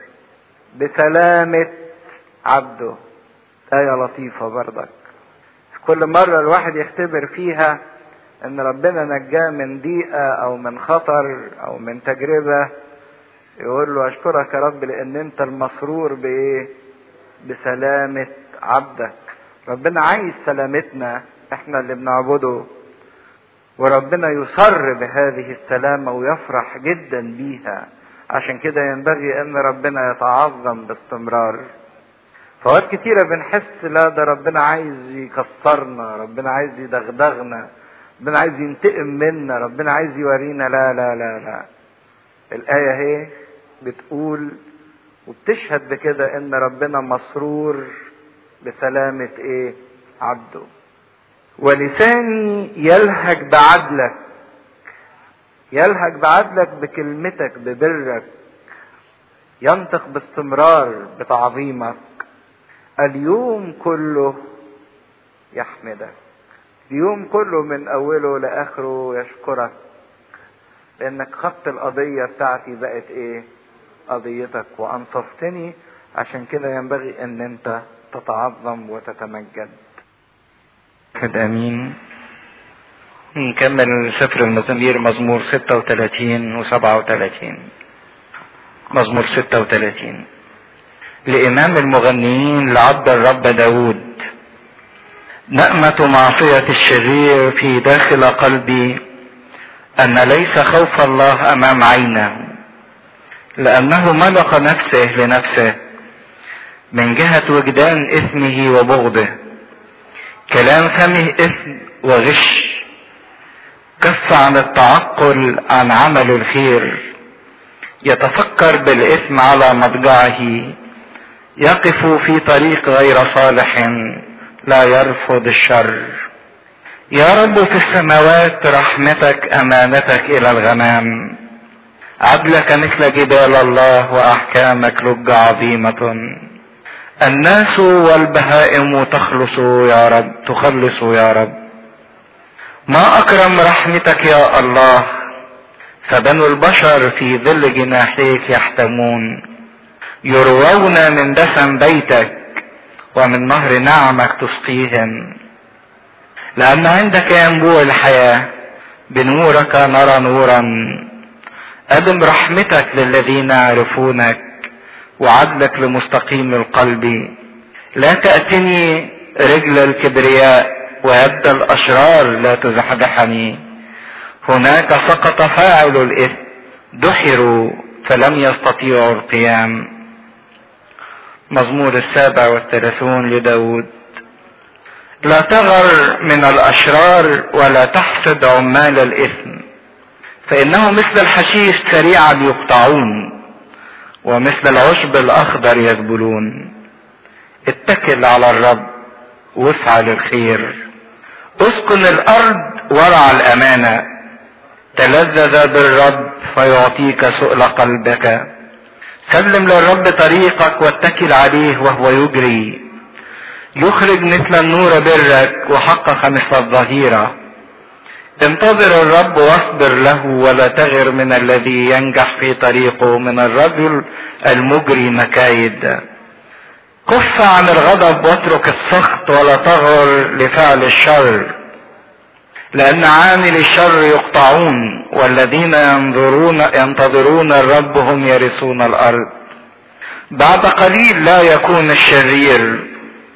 بسلامة عبده آية لطيفة برضك كل مرة الواحد يختبر فيها ان ربنا نجاه من ضيقة او من خطر او من تجربة يقول له اشكرك يا رب لان انت المسرور بايه بسلامة عبدك ربنا عايز سلامتنا احنا اللي بنعبده وربنا يصر بهذه السلامة ويفرح جدا بيها عشان كده ينبغي ان ربنا يتعظم باستمرار فوقت كتيرة بنحس لا ده ربنا عايز يكسرنا ربنا عايز يدغدغنا ربنا عايز ينتقم منا ربنا عايز يورينا لا لا لا لا الآية هي بتقول وبتشهد بكده ان ربنا مسرور بسلامة ايه عبده ولساني يلهج بعدلك يلهج بعدلك بكلمتك ببرك ينطق باستمرار بتعظيمك اليوم كله يحمدك اليوم كله من اوله لاخره يشكرك لانك خدت القضيه بتاعتي بقت ايه قضيتك وانصفتني عشان كده ينبغي ان انت تتعظم وتتمجد امين نكمل سفر المزامير مزمور 36 و 37 مزمور 36 لإمام المغنيين لعبد الرب داود نأمة معصية الشرير في داخل قلبي أن ليس خوف الله أمام عينه لأنه ملق نفسه لنفسه من جهة وجدان إثمه وبغضه كلام فمه إثم وغش كف عن التعقل عن عمل الخير يتفكر بالإثم على مضجعه يقف في طريق غير صالح لا يرفض الشر يا رب في السماوات رحمتك امانتك الى الغمام عدلك مثل جبال الله واحكامك لج عظيمه الناس والبهائم تخلص يا رب تخلص يا رب ما اكرم رحمتك يا الله فبنو البشر في ظل جناحيك يحتمون يروون من دسم بيتك ومن نهر نعمك تسقيهم لأن عندك ينبوع الحياة بنورك نرى نورا أدم رحمتك للذين يعرفونك وعدلك لمستقيم القلب لا تأتني رجل الكبرياء ويد الأشرار لا تزحزحني هناك سقط فاعل الإثم دحروا فلم يستطيعوا القيام مزمور السابع والثلاثون لداود لا تغر من الأشرار ولا تحسد عمال الإثم فإنه مثل الحشيش سريعا يقطعون ومثل العشب الأخضر يذبلون اتكل على الرب وافعل الخير اسكن الأرض ورع الأمانة تلذذ بالرب فيعطيك سؤل قلبك سلم للرب طريقك واتكل عليه وهو يجري يخرج مثل النور برك وحقق مثل الظهيرة انتظر الرب واصبر له ولا تغر من الذي ينجح في طريقه من الرجل المجري مكايد كف عن الغضب واترك السخط ولا تغر لفعل الشر لأن عامل الشر يقطعون والذين ينظرون ينتظرون الرب هم يرثون الأرض بعد قليل لا يكون الشرير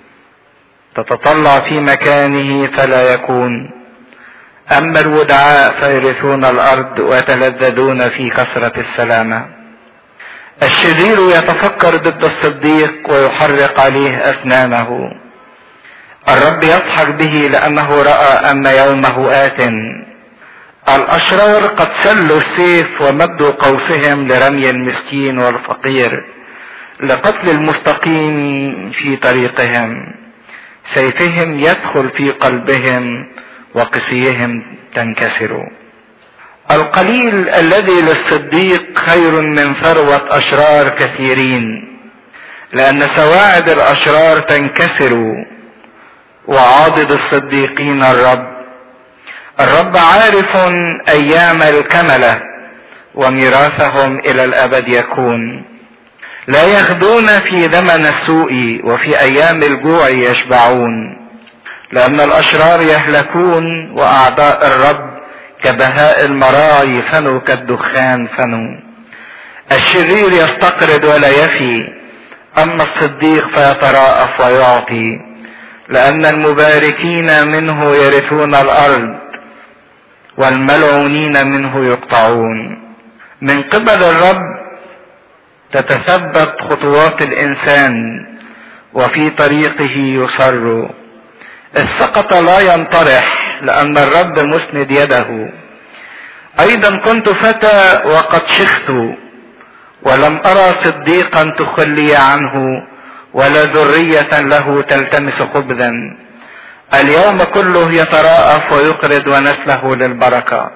تتطلع في مكانه فلا يكون أما الودعاء فيرثون الأرض ويتلذذون في كثرة السلامة الشرير يتفكر ضد الصديق ويحرق عليه أسنانه الرب يضحك به لأنه رأى أن يومه آت الأشرار قد سلوا السيف ومدوا قوسهم لرمي المسكين والفقير لقتل المستقيم في طريقهم سيفهم يدخل في قلبهم وقسيهم تنكسر القليل الذي للصديق خير من ثروة أشرار كثيرين لأن سواعد الأشرار تنكسر وعاضد الصديقين الرب الرب عارف ايام الكمله وميراثهم الى الابد يكون لا يغدون في زمن السوء وفي ايام الجوع يشبعون لان الاشرار يهلكون واعداء الرب كبهاء المراعي فنوا كالدخان فنوا الشرير يستقرض ولا يفي اما الصديق فيتراءف ويعطي لان المباركين منه يرثون الارض والملعونين منه يقطعون من قبل الرب تتثبت خطوات الانسان وفي طريقه يصر السقط لا ينطرح لان الرب مسند يده ايضا كنت فتى وقد شخت ولم ارى صديقا تخلي عنه ولا ذرية له تلتمس خبزا اليوم كله يتراءف ويقرض ونسله للبركة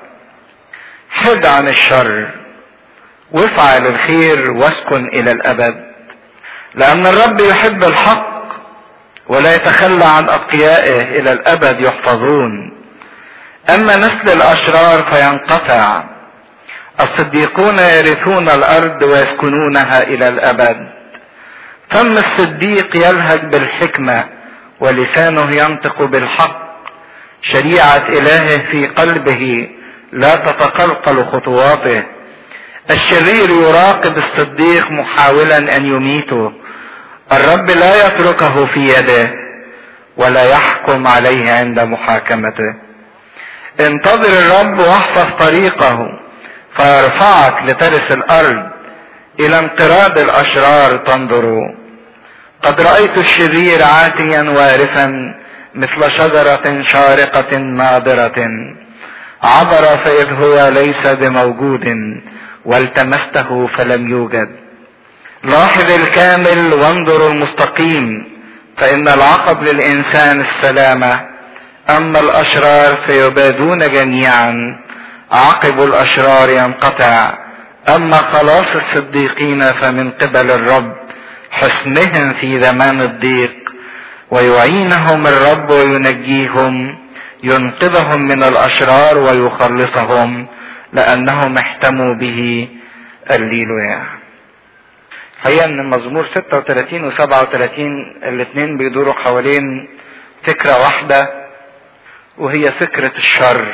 حد عن الشر وافعل الخير واسكن الى الابد لان الرب يحب الحق ولا يتخلى عن اتقيائه الى الابد يحفظون اما نسل الاشرار فينقطع الصديقون يرثون الارض ويسكنونها الى الابد فم الصديق يلهج بالحكمه ولسانه ينطق بالحق شريعه الهه في قلبه لا تتقلقل خطواته الشرير يراقب الصديق محاولا ان يميته الرب لا يتركه في يده ولا يحكم عليه عند محاكمته انتظر الرب واحفظ طريقه فيرفعك لترث الارض الى انقراض الاشرار تنظر قد رايت الشرير عاتيا وارفا مثل شجره شارقه ناضره عبر فاذ هو ليس بموجود والتمسته فلم يوجد لاحظ الكامل وانظر المستقيم فان العقب للانسان السلامه اما الاشرار فيبادون جميعا عقب الاشرار ينقطع اما خلاص الصديقين فمن قبل الرب حسنهم في زمان الضيق ويعينهم الرب وينجيهم ينقذهم من الاشرار ويخلصهم لانهم احتموا به الليلويا هي ان مزمور 36 و 37 الاثنين بيدوروا حوالين فكرة واحدة وهي فكرة الشر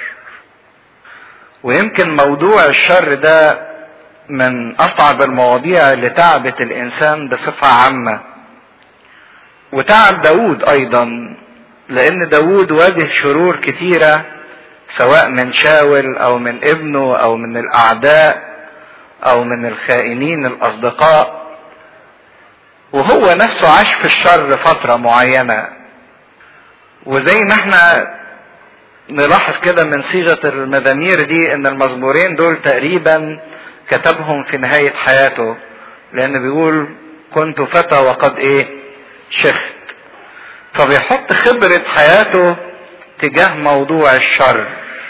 ويمكن موضوع الشر ده من اصعب المواضيع اللي تعبت الانسان بصفة عامة وتعب داود ايضا لان داود واجه شرور كثيرة سواء من شاول او من ابنه او من الاعداء او من الخائنين الاصدقاء وهو نفسه عاش في الشر فترة معينة وزي ما احنا نلاحظ كده من صيغة المزامير دي ان المزمورين دول تقريبا كتبهم في نهاية حياته لان بيقول كنت فتى وقد ايه شخت فبيحط خبرة حياته تجاه موضوع الشر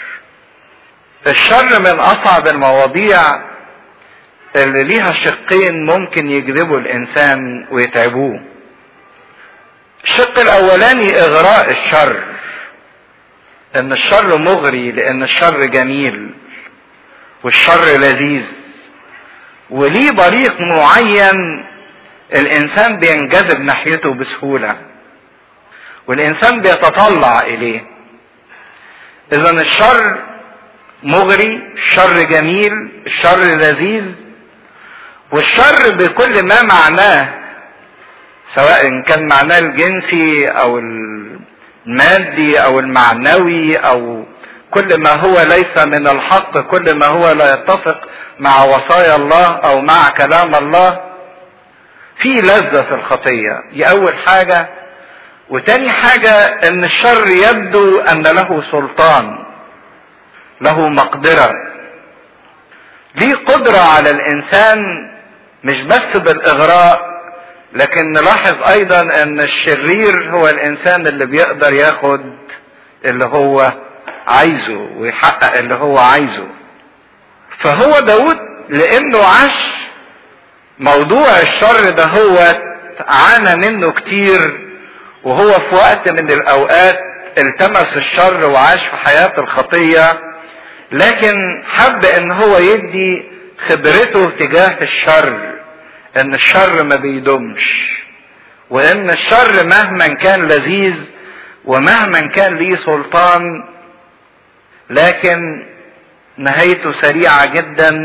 الشر من اصعب المواضيع اللي ليها شقين ممكن يجذبوا الانسان ويتعبوه الشق الاولاني اغراء الشر ان الشر مغري لان الشر جميل والشر لذيذ وليه بريق معين الانسان بينجذب ناحيته بسهوله والانسان بيتطلع اليه اذا الشر مغري الشر جميل الشر لذيذ والشر بكل ما معناه سواء كان معناه الجنسي او المادي او المعنوي او كل ما هو ليس من الحق كل ما هو لا يتفق مع وصايا الله او مع كلام الله في لذة في الخطية دي اول حاجة وتاني حاجة ان الشر يبدو ان له سلطان له مقدرة ليه قدرة على الانسان مش بس بالاغراء لكن نلاحظ ايضا ان الشرير هو الانسان اللي بيقدر ياخد اللي هو عايزه ويحقق اللي هو عايزه فهو داود لانه عاش موضوع الشر ده هو عانى منه كتير وهو في وقت من الاوقات التمس الشر وعاش في حياة الخطية لكن حب ان هو يدي خبرته تجاه الشر ان الشر ما بيدومش وان الشر مهما كان لذيذ ومهما كان ليه سلطان لكن نهايته سريعة جدا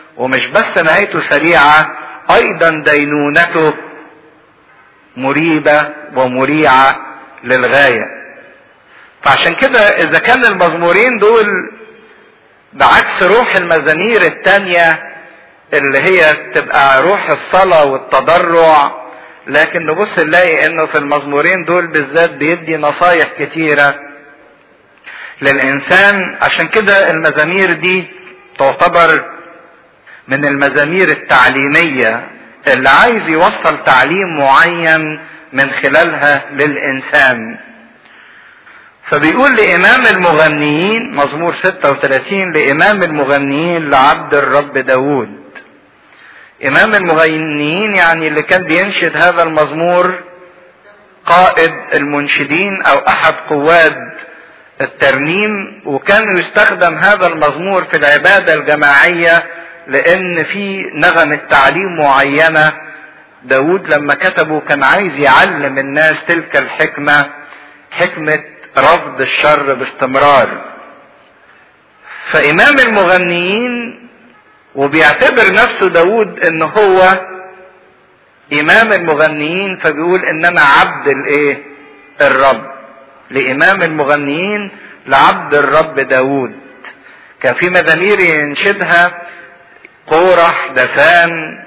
ومش بس نهايته سريعة ايضا دينونته مريبة ومريعة للغاية فعشان كده اذا كان المزمورين دول بعكس روح المزامير التانية اللي هي تبقى روح الصلاة والتضرع لكن نبص نلاقي انه في المزمورين دول بالذات بيدي نصايح كتيرة للانسان عشان كده المزامير دي تعتبر من المزامير التعليمية اللي عايز يوصل تعليم معين من خلالها للإنسان فبيقول لإمام المغنيين مزمور 36 لإمام المغنيين لعبد الرب داود إمام المغنيين يعني اللي كان بينشد هذا المزمور قائد المنشدين أو أحد قواد الترنيم وكان يستخدم هذا المزمور في العبادة الجماعية لان في نغمة تعليم معينة داود لما كتبه كان عايز يعلم الناس تلك الحكمة حكمة رفض الشر باستمرار فامام المغنيين وبيعتبر نفسه داود ان هو امام المغنيين فبيقول ان انا عبد الايه الرب لامام المغنيين لعبد الرب داود كان في مزامير ينشدها قورح دثان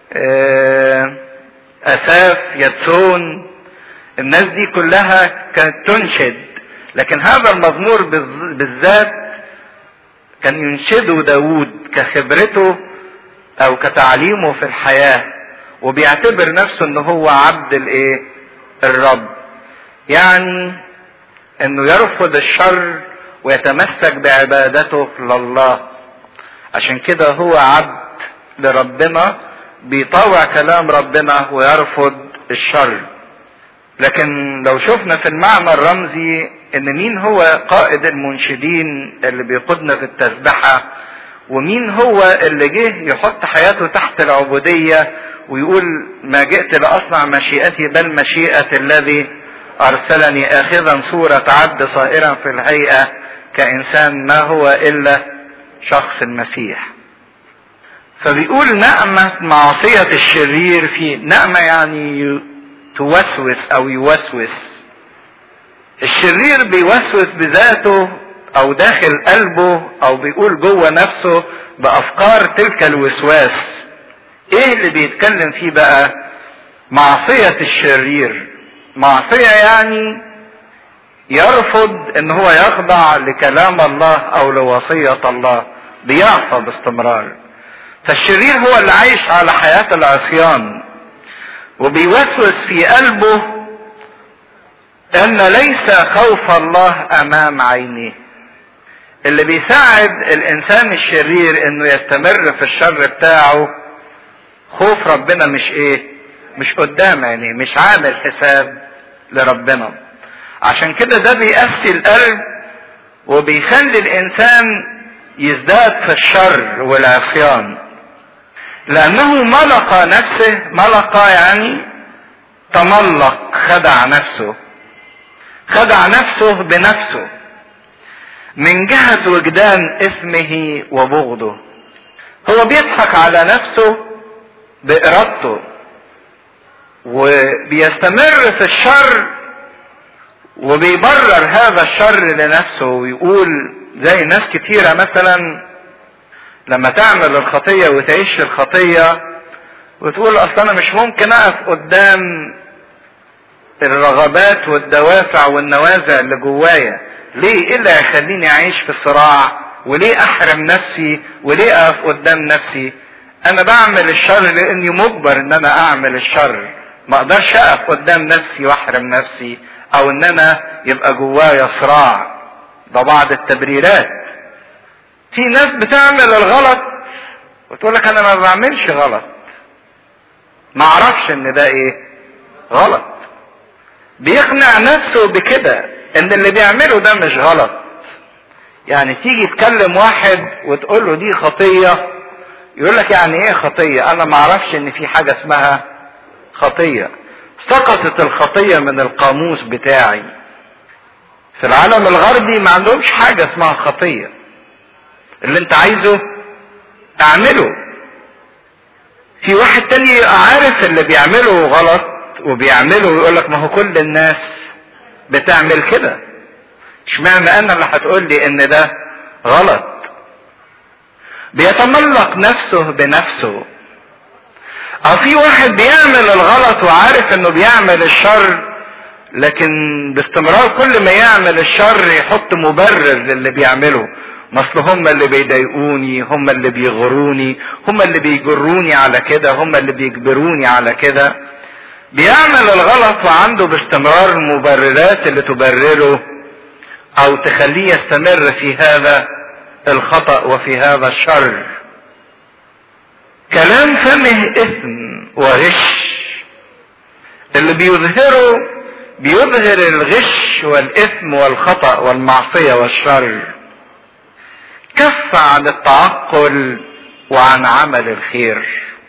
اساف يتسون الناس دي كلها كانت تنشد لكن هذا المزمور بالذات كان ينشده داود كخبرته او كتعليمه في الحياة وبيعتبر نفسه ان هو عبد الايه الرب يعني انه يرفض الشر ويتمسك بعبادته لله عشان كده هو عبد لربنا بيطاوع كلام ربنا ويرفض الشر لكن لو شفنا في المعنى الرمزي ان مين هو قائد المنشدين اللي بيقودنا في التسبحة ومين هو اللي جه يحط حياته تحت العبودية ويقول ما جئت لأصنع مشيئتي بل مشيئة الذي أرسلني آخذا صورة عبد صائرا في الهيئة كإنسان ما هو إلا شخص المسيح فبيقول نعمة معصية الشرير في نعمة يعني توسوس أو يوسوس الشرير بيوسوس بذاته أو داخل قلبه أو بيقول جوه نفسه بأفكار تلك الوسواس إيه اللي بيتكلم فيه بقى معصية الشرير معصية يعني يرفض ان هو يخضع لكلام الله او لوصية الله بيعصى باستمرار فالشرير هو اللي عايش على حياة العصيان وبيوسوس في قلبه ان ليس خوف الله امام عينيه اللي بيساعد الانسان الشرير انه يستمر في الشر بتاعه خوف ربنا مش ايه مش قدام عينيه مش عامل حساب لربنا عشان كده ده بيأسي القلب وبيخلي الانسان يزداد في الشر والعصيان لانه ملق نفسه ملق يعني تملق خدع نفسه خدع نفسه بنفسه من جهة وجدان اسمه وبغضه هو بيضحك على نفسه بإرادته وبيستمر في الشر وبيبرر هذا الشر لنفسه ويقول زي ناس كتيرة مثلا لما تعمل الخطية وتعيش الخطية وتقول اصل انا مش ممكن اقف قدام الرغبات والدوافع والنوازع اللي جوايا ليه ايه اللي هيخليني اعيش في صراع وليه احرم نفسي وليه اقف قدام نفسي انا بعمل الشر لاني مجبر ان انا اعمل الشر ما اقدرش اقف قدام نفسي واحرم نفسي او ان انا يبقى جوايا صراع ده بعض التبريرات في ناس بتعمل الغلط وتقول لك انا ما بعملش غلط ما اعرفش ان ده ايه غلط بيقنع نفسه بكده ان اللي بيعمله ده مش غلط يعني تيجي تكلم واحد وتقول له دي خطيه يقول لك يعني ايه خطيه انا ما اعرفش ان في حاجه اسمها خطيه سقطت الخطيه من القاموس بتاعي في العالم الغربي ما عندهمش حاجه اسمها خطيه اللي انت عايزه اعمله في واحد تاني عارف اللي بيعمله غلط وبيعمله ويقول لك ما هو كل الناس بتعمل كده اشمعنى انا اللي هتقول لي ان ده غلط بيتملق نفسه بنفسه او في واحد بيعمل الغلط وعارف انه بيعمل الشر لكن باستمرار كل ما يعمل الشر يحط مبرر للي بيعمله مثل هم اللي بيضايقوني هم اللي بيغروني هم اللي بيجروني على كده هم اللي بيجبروني على كده بيعمل الغلط وعنده باستمرار المبررات اللي تبرره او تخليه يستمر في هذا الخطأ وفي هذا الشر كلام فمه اثم وغش اللي بيظهره بيظهر الغش والاثم والخطأ والمعصية والشر كف عن التعقل وعن عمل الخير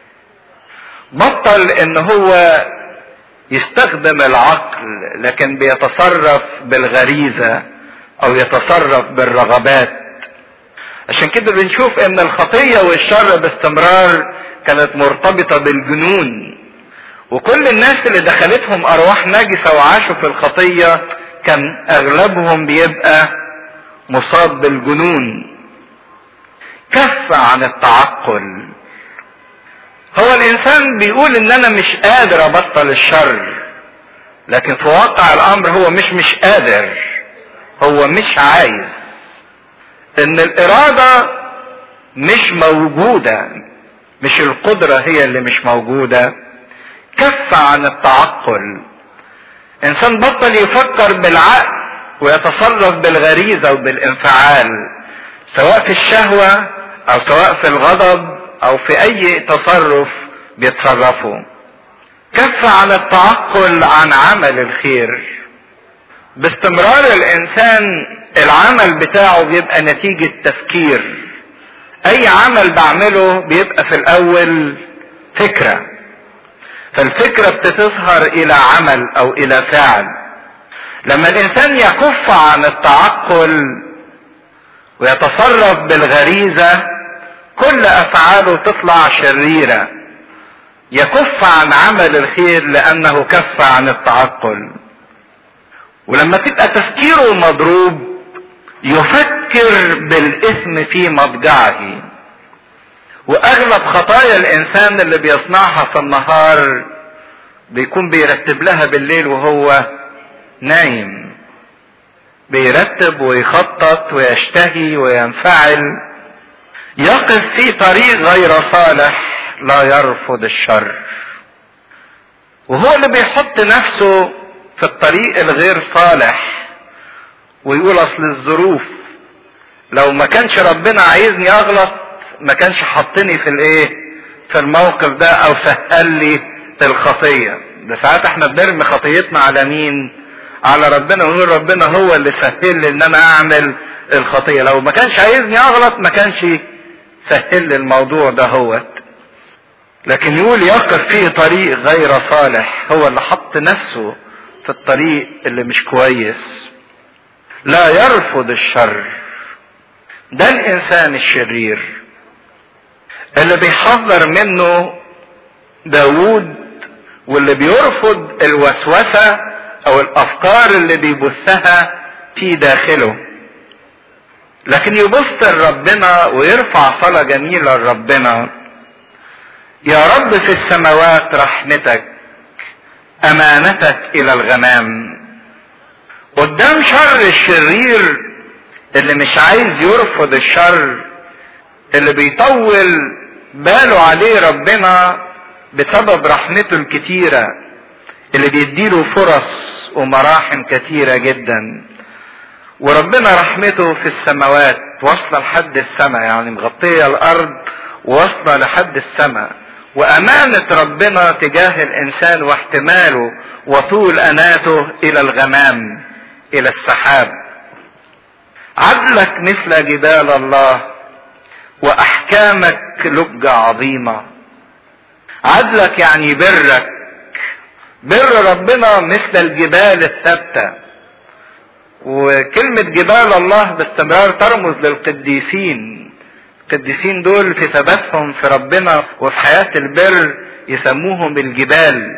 بطل ان هو يستخدم العقل لكن بيتصرف بالغريزة او يتصرف بالرغبات عشان كده بنشوف ان الخطية والشر باستمرار كانت مرتبطة بالجنون وكل الناس اللي دخلتهم ارواح نجسة وعاشوا في الخطية كان اغلبهم بيبقى مصاب بالجنون كف عن التعقل هو الانسان بيقول ان انا مش قادر ابطل الشر لكن في واقع الامر هو مش مش قادر هو مش عايز ان الاراده مش موجوده مش القدره هي اللي مش موجوده كف عن التعقل انسان بطل يفكر بالعقل ويتصرف بالغريزه وبالانفعال سواء في الشهوه او سواء في الغضب او في اي تصرف بيتصرفوا كف عن التعقل عن عمل الخير باستمرار الانسان العمل بتاعه بيبقى نتيجة تفكير اي عمل بعمله بيبقى في الاول فكرة فالفكرة بتظهر الى عمل او الى فعل لما الانسان يكف عن التعقل ويتصرف بالغريزة كل افعاله تطلع شريرة يكف عن عمل الخير لانه كف عن التعقل ولما تبقى تفكيره مضروب يفكر بالاثم في مضجعه واغلب خطايا الانسان اللي بيصنعها في النهار بيكون بيرتب لها بالليل وهو نايم بيرتب ويخطط ويشتهي وينفعل يقف في طريق غير صالح لا يرفض الشر وهو اللي بيحط نفسه في الطريق الغير صالح ويقول اصل الظروف لو ما كانش ربنا عايزني اغلط ما كانش حطني في الايه في الموقف ده او سهل لي الخطيه ده ساعات احنا بنرمي خطيتنا على مين على ربنا ونقول ربنا هو اللي سهل لي ان انا اعمل الخطيه لو ما كانش عايزني اغلط ما كانش سهل لي الموضوع ده هوت لكن يقول يقف فيه طريق غير صالح هو اللي حط نفسه في الطريق اللي مش كويس لا يرفض الشر ده الانسان الشرير اللي بيحذر منه داوود واللي بيرفض الوسوسة او الافكار اللي بيبثها في داخله لكن يبص لربنا ويرفع صلاة جميلة لربنا يا رب في السماوات رحمتك امانتك الى الغمام قدام شر الشرير اللي مش عايز يرفض الشر اللي بيطول باله عليه ربنا بسبب رحمته الكتيرة اللي بيديله فرص ومراحم كتيرة جدا وربنا رحمته في السماوات واصلة لحد السماء يعني مغطية الارض واصلة لحد السماء وامانة ربنا تجاه الانسان واحتماله وطول اناته الى الغمام الى السحاب عدلك مثل جبال الله واحكامك لجة عظيمة عدلك يعني برك بر ربنا مثل الجبال الثابتة وكلمة جبال الله باستمرار ترمز للقديسين القديسين دول في ثباتهم في ربنا وفي حياة البر يسموهم الجبال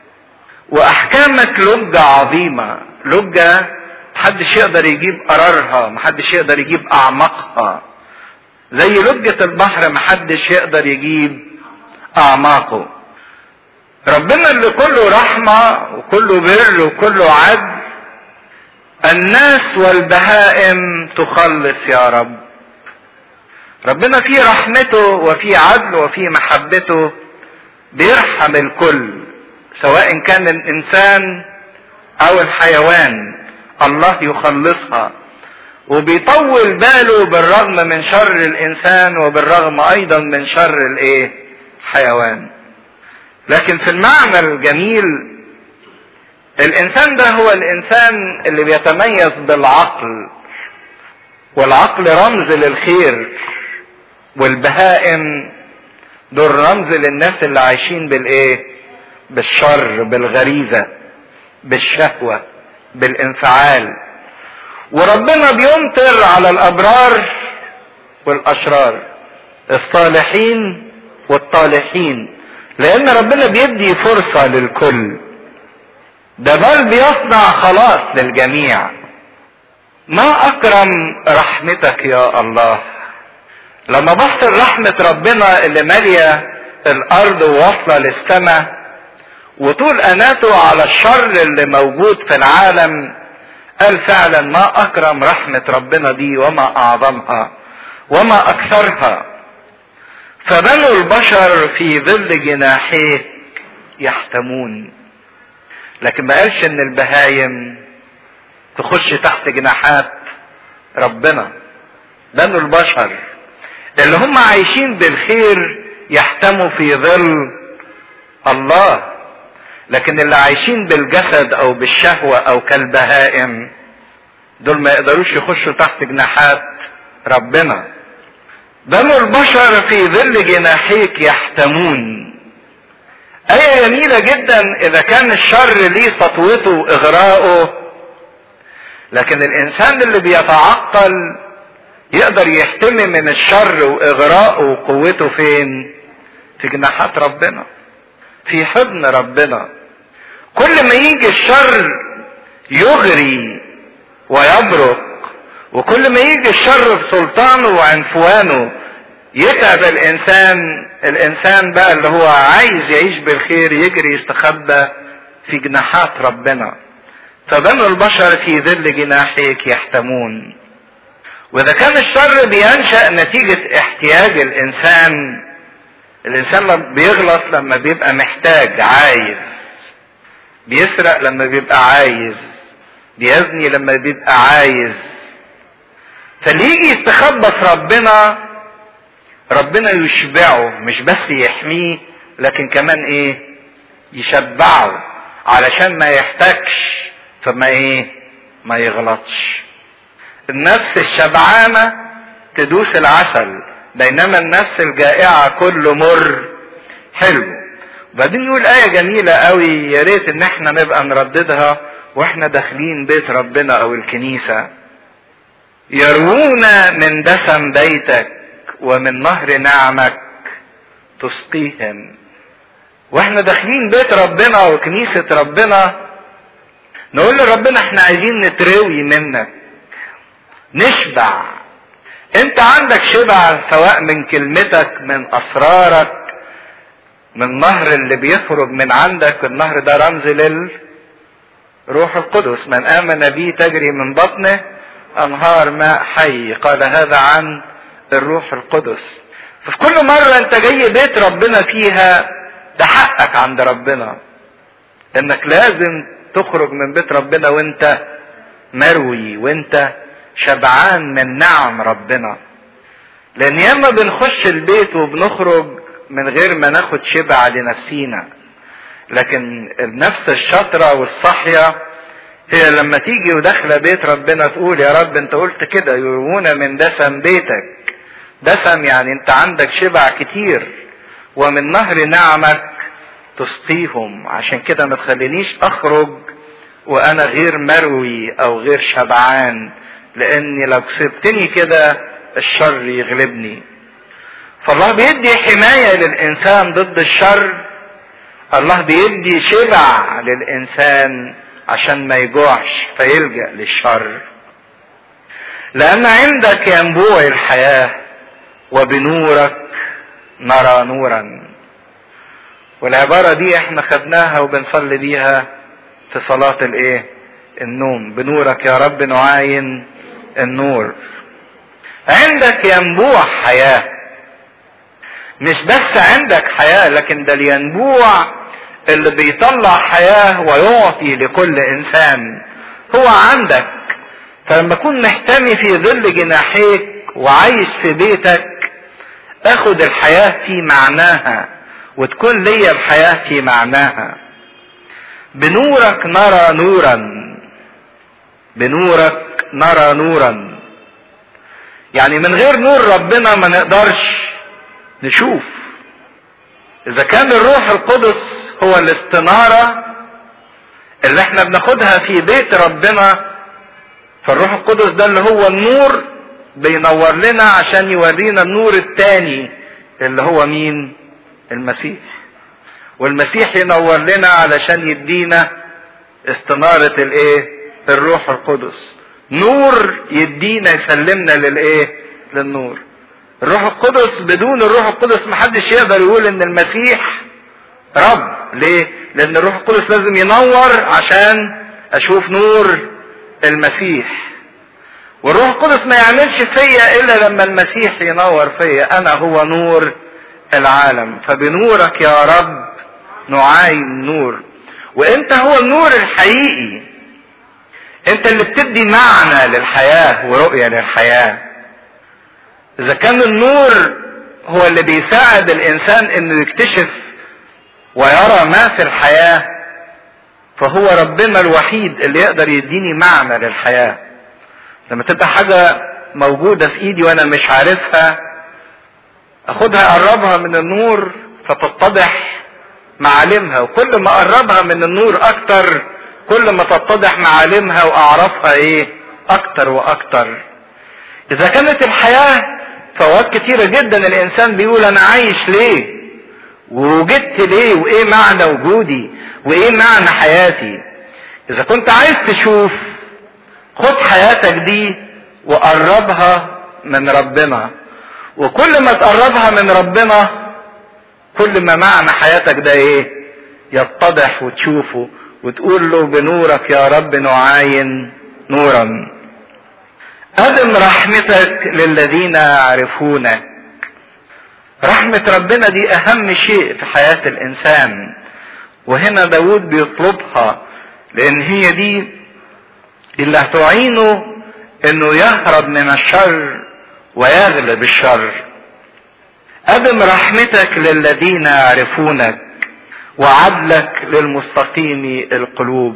واحكامك لجة عظيمة لجة محدش يقدر يجيب قرارها محدش يقدر يجيب اعماقها زي لجة البحر محدش يقدر يجيب اعماقه ربنا اللي كله رحمة وكله بر وكله عدل الناس والبهائم تخلص يا رب ربنا في رحمته وفي عدله وفي محبته بيرحم الكل سواء كان الانسان او الحيوان الله يخلصها وبيطول باله بالرغم من شر الانسان وبالرغم ايضا من شر الايه حيوان لكن في المعنى الجميل الانسان ده هو الانسان اللي بيتميز بالعقل والعقل رمز للخير والبهائم دول رمز للناس اللي عايشين بالايه بالشر بالغريزه بالشهوه بالانفعال وربنا بيمطر على الابرار والاشرار الصالحين والطالحين لان ربنا بيدي فرصه للكل ده بل بيصنع خلاص للجميع ما اكرم رحمتك يا الله لما بص رحمة ربنا اللي مالية الارض وواصلة للسماء وطول اناته على الشر اللي موجود في العالم قال فعلا ما اكرم رحمة ربنا دي وما اعظمها وما اكثرها فبنو البشر في ظل جناحيه يحتمون لكن ما قالش ان البهايم تخش تحت جناحات ربنا بنو البشر اللي هم عايشين بالخير يحتموا في ظل الله لكن اللي عايشين بالجسد او بالشهوة او كالبهائم دول ما يقدروش يخشوا تحت جناحات ربنا بنو البشر في ظل جناحيك يحتمون آية جميلة جدا إذا كان الشر ليه سطوته وإغراءه لكن الإنسان اللي بيتعقل يقدر يحتمي من الشر وإغراءه وقوته فين؟ في جناحات ربنا في حضن ربنا كل ما يجي الشر يغري ويبرق وكل ما يجي الشر بسلطانه وعنفوانه يتعب الانسان الانسان بقى اللي هو عايز يعيش بالخير يجري يستخبى في جناحات ربنا فبنو البشر في ظل جناحيك يحتمون واذا كان الشر بينشا نتيجه احتياج الانسان الانسان بيغلط لما بيبقى محتاج عايز بيسرق لما بيبقى عايز بيزني لما بيبقى عايز فاللي يجي يستخبى في ربنا ربنا يشبعه مش بس يحميه لكن كمان ايه يشبعه علشان ما يحتاجش فما ايه ما يغلطش النفس الشبعانة تدوس العسل بينما النفس الجائعة كله مر حلو وبعدين يقول آية جميلة قوي يا ريت إن احنا نبقى نرددها واحنا داخلين بيت ربنا أو الكنيسة يروون من دسم بيتك ومن نهر نعمك تسقيهم واحنا داخلين بيت ربنا وكنيسة ربنا نقول لربنا احنا عايزين نتروي منك نشبع انت عندك شبع سواء من كلمتك من اسرارك من النهر اللي بيخرج من عندك النهر ده رمز للروح القدس من امن بي تجري من بطنه انهار ماء حي قال هذا عن الروح القدس ففي كل مرة انت جاي بيت ربنا فيها ده حقك عند ربنا انك لازم تخرج من بيت ربنا وانت مروي وانت شبعان من نعم ربنا لان ياما بنخش البيت وبنخرج من غير ما ناخد شبع لنفسينا لكن النفس الشاطرة والصحية هي لما تيجي وداخلة بيت ربنا تقول يا رب انت قلت كده يروون من دسم بيتك دسم يعني انت عندك شبع كتير ومن نهر نعمك تسقيهم عشان كده ما تخلينيش اخرج وانا غير مروي او غير شبعان لاني لو كسبتني كده الشر يغلبني فالله بيدي حماية للإنسان ضد الشر الله بيدي شبع للإنسان عشان ما يجوعش فيلجأ للشر لأن عندك ينبوع الحياة وبنورك نرى نورا والعبارة دي احنا خدناها وبنصلي بيها في صلاة الايه النوم بنورك يا رب نعاين النور عندك ينبوع حياة مش بس عندك حياة لكن ده الينبوع اللي بيطلع حياة ويعطي لكل انسان هو عندك فلما اكون محتمي في ظل جناحيك وعايش في بيتك اخد الحياة في معناها وتكون ليا الحياة في معناها بنورك نرى نورا بنورك نرى نورا يعني من غير نور ربنا ما نقدرش نشوف اذا كان الروح القدس هو الاستنارة اللي احنا بناخدها في بيت ربنا فالروح القدس ده اللي هو النور بينور لنا عشان يورينا النور التاني اللي هو مين المسيح والمسيح ينور لنا علشان يدينا استنارة الايه الروح القدس نور يدينا يسلمنا للايه للنور الروح القدس بدون الروح القدس محدش يقدر يقول ان المسيح رب ليه لان الروح القدس لازم ينور عشان اشوف نور المسيح والروح القدس ما يعملش فيا الا لما المسيح ينور فيا انا هو نور العالم فبنورك يا رب نعاين نور وانت هو النور الحقيقي انت اللي بتدي معنى للحياة ورؤية للحياة اذا كان النور هو اللي بيساعد الانسان انه يكتشف ويرى ما في الحياة فهو ربنا الوحيد اللي يقدر يديني معنى للحياة لما تبقى حاجة موجودة في ايدي وانا مش عارفها اخدها اقربها من النور فتتضح معالمها وكل ما اقربها من النور اكتر كل ما تتضح معالمها واعرفها ايه اكتر واكتر اذا كانت الحياة فوات كتيرة جدا الانسان بيقول انا عايش ليه ووجدت ليه وايه معنى وجودي وايه معنى حياتي اذا كنت عايز تشوف خد حياتك دي وقربها من ربنا وكل ما تقربها من ربنا كل ما معنى حياتك ده ايه يتضح وتشوفه وتقول له بنورك يا رب نعاين نورا أدم رحمتك للذين يعرفونك رحمة ربنا دي أهم شيء في حياة الإنسان وهنا داود بيطلبها لأن هي دي اللي هتعينه إنه يهرب من الشر ويغلب الشر أدم رحمتك للذين يعرفونك وعدلك للمستقيم القلوب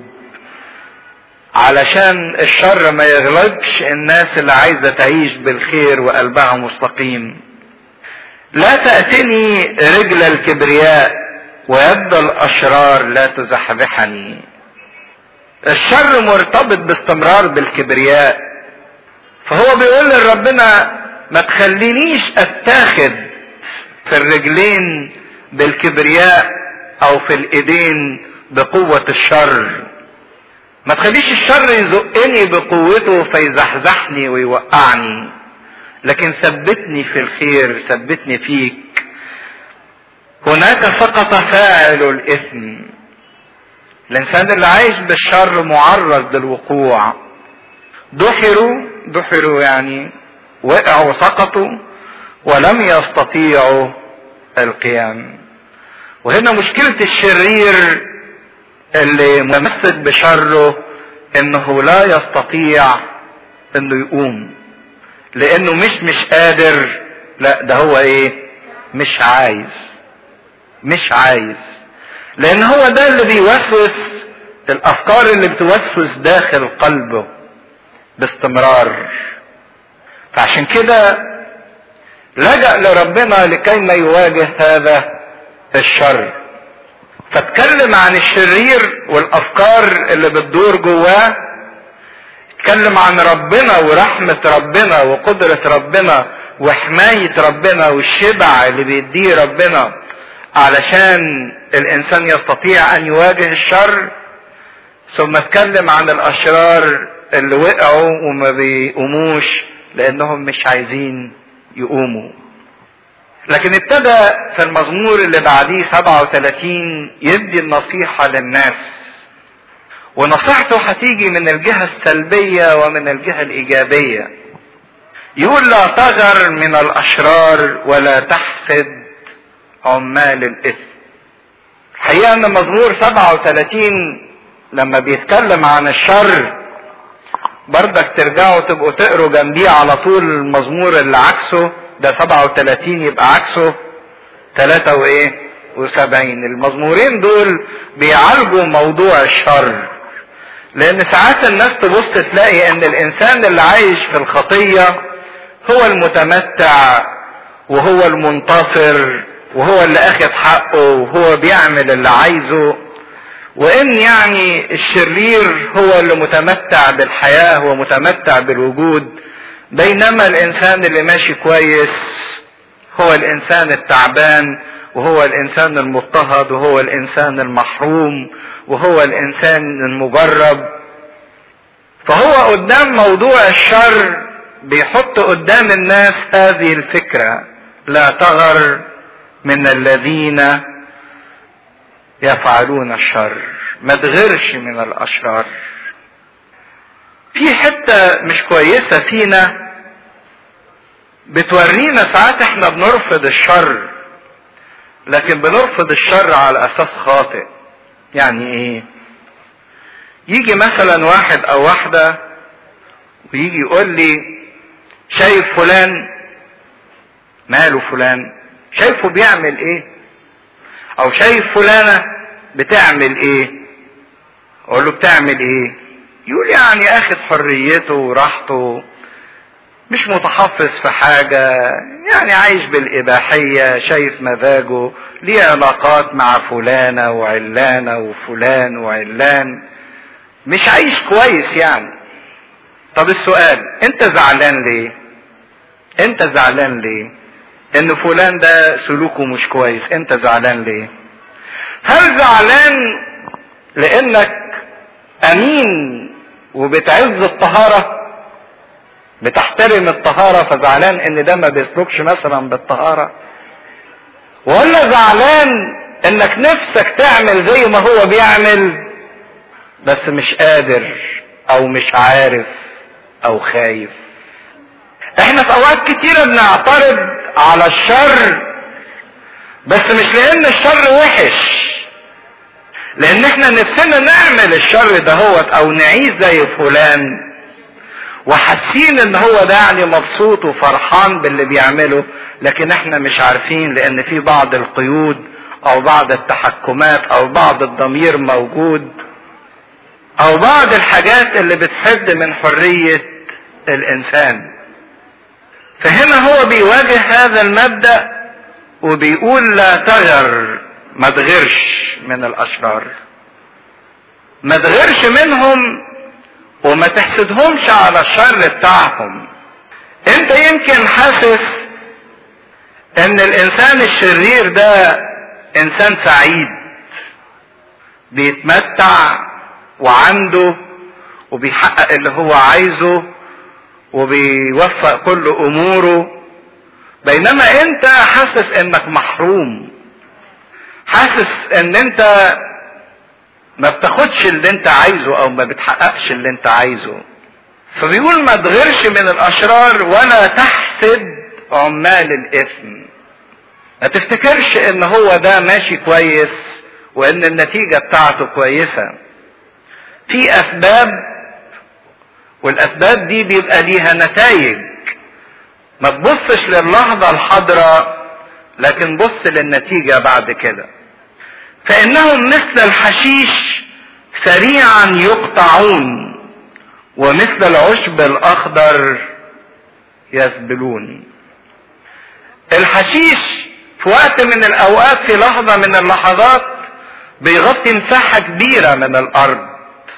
علشان الشر ما يغلبش الناس اللي عايزة تعيش بالخير وقلبها مستقيم لا تأتني رجل الكبرياء ويد الأشرار لا تزحزحني الشر مرتبط باستمرار بالكبرياء فهو بيقول لربنا ما تخلينيش اتاخد في الرجلين بالكبرياء او في الايدين بقوة الشر ما تخليش الشر يزقني بقوته فيزحزحني ويوقعني لكن ثبتني في الخير ثبتني فيك هناك سقط فاعل الاثم الانسان اللي عايش بالشر معرض للوقوع دحروا دحروا يعني وقعوا وسقطوا ولم يستطيعوا القيام وهنا مشكلة الشرير اللي متمسك بشره انه لا يستطيع انه يقوم لانه مش مش قادر لا ده هو ايه مش عايز مش عايز لان هو ده اللي بيوسوس الافكار اللي بتوسوس داخل قلبه باستمرار فعشان كده لجأ لربنا لكي ما يواجه هذا الشر فاتكلم عن الشرير والافكار اللي بتدور جواه اتكلم عن ربنا ورحمة ربنا وقدرة ربنا وحماية ربنا والشبع اللي بيديه ربنا علشان الانسان يستطيع ان يواجه الشر ثم اتكلم عن الاشرار اللي وقعوا وما بيقوموش لانهم مش عايزين يقوموا لكن ابتدى في المزمور اللي بعديه 37 يدي النصيحة للناس ونصيحته هتيجي من الجهة السلبية ومن الجهة الإيجابية يقول لا تغر من الأشرار ولا تحسد عمال الإثم الحقيقة أن مزمور 37 لما بيتكلم عن الشر بردك ترجعوا تبقوا تقروا جنبيه على طول المزمور اللي عكسه ده 37 يبقى عكسه 3 وايه و70 المزمورين دول بيعالجوا موضوع الشر لان ساعات الناس تبص تلاقي ان الانسان اللي عايش في الخطية هو المتمتع وهو المنتصر وهو اللي اخذ حقه وهو بيعمل اللي عايزه وان يعني الشرير هو اللي متمتع بالحياة ومتمتع بالوجود بينما الانسان اللي ماشي كويس هو الانسان التعبان وهو الانسان المضطهد وهو الانسان المحروم وهو الانسان المجرب فهو قدام موضوع الشر بيحط قدام الناس هذه الفكرة لا تغر من الذين يفعلون الشر ما تغيرش من الاشرار في حتة مش كويسة فينا بتورينا ساعات احنا بنرفض الشر لكن بنرفض الشر على اساس خاطئ يعني ايه يجي مثلا واحد او واحدة ويجي يقول لي شايف فلان ماله فلان شايفه بيعمل ايه او شايف فلانة بتعمل ايه اقول له بتعمل ايه يقول يعني اخد حريته وراحته مش متحفظ في حاجة يعني عايش بالإباحية شايف مزاجه ليه علاقات مع فلانة وعلانة وفلان وعلان مش عايش كويس يعني طب السؤال انت زعلان ليه انت زعلان ليه ان فلان ده سلوكه مش كويس انت زعلان ليه هل زعلان لانك امين وبتعز الطهارة بتحترم الطهارة فزعلان ان ده ما بيسلكش مثلا بالطهارة ولا زعلان انك نفسك تعمل زي ما هو بيعمل بس مش قادر او مش عارف او خايف احنا في اوقات كتيرة بنعترض على الشر بس مش لان الشر وحش لان احنا نفسنا نعمل الشر دهوت او نعيش زي فلان وحاسين ان هو ده يعني مبسوط وفرحان باللي بيعمله لكن احنا مش عارفين لان في بعض القيود او بعض التحكمات او بعض الضمير موجود او بعض الحاجات اللي بتحد من حرية الانسان فهنا هو بيواجه هذا المبدأ وبيقول لا تغر ما تغيرش من الاشرار ما تغيرش منهم وما تحسدهمش على الشر بتاعهم انت يمكن حاسس ان الانسان الشرير ده انسان سعيد بيتمتع وعنده وبيحقق اللي هو عايزه وبيوفق كل اموره بينما انت حاسس انك محروم حاسس ان انت ما بتاخدش اللي انت عايزه او ما بتحققش اللي انت عايزه فبيقول ما تغيرش من الاشرار ولا تحسد عمال الاثم ما تفتكرش ان هو ده ماشي كويس وان النتيجة بتاعته كويسة في اسباب والاسباب دي بيبقى ليها نتائج ما تبصش للحظة الحاضرة لكن بص للنتيجة بعد كده فانهم مثل الحشيش سريعا يقطعون ومثل العشب الاخضر يسبلون الحشيش في وقت من الاوقات في لحظه من اللحظات بيغطي مساحه كبيره من الارض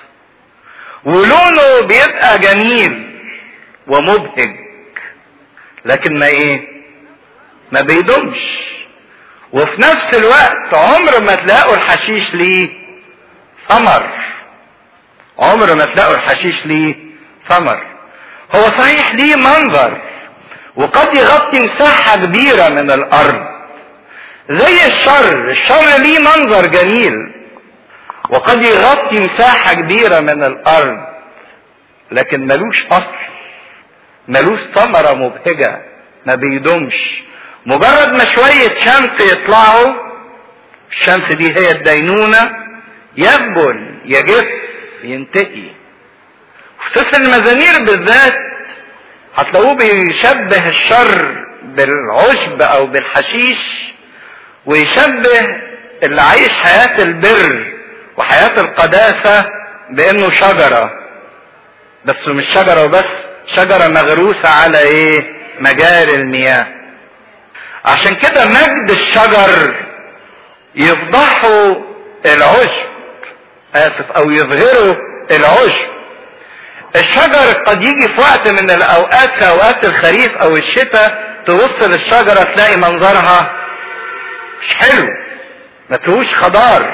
ولونه بيبقى جميل ومبهج لكن ما ايه ما بيدومش وفي نفس الوقت عمر ما تلاقوا الحشيش ليه ثمر عمر ما تلاقوا الحشيش ليه ثمر هو صحيح ليه منظر وقد يغطي مساحة كبيرة من الأرض زي الشر الشر ليه منظر جميل وقد يغطي مساحة كبيرة من الأرض لكن ملوش أصل ملوش ثمرة مبهجة ما بيدومش مجرد ما شوية شمس يطلعوا الشمس دي هي الدينونة يبل يجف ينتهي في سفر المزامير بالذات هتلاقوه بيشبه الشر بالعشب او بالحشيش ويشبه اللي عايش حياة البر وحياة القداسة بانه شجرة بس مش شجرة وبس شجرة مغروسة على ايه مجاري المياه عشان كده مجد الشجر يفضحوا العشب اسف او يظهروا العشب الشجر قد يجي في وقت من الاوقات في اوقات الخريف او الشتاء تبص للشجرة تلاقي منظرها مش حلو ما فيهوش خضار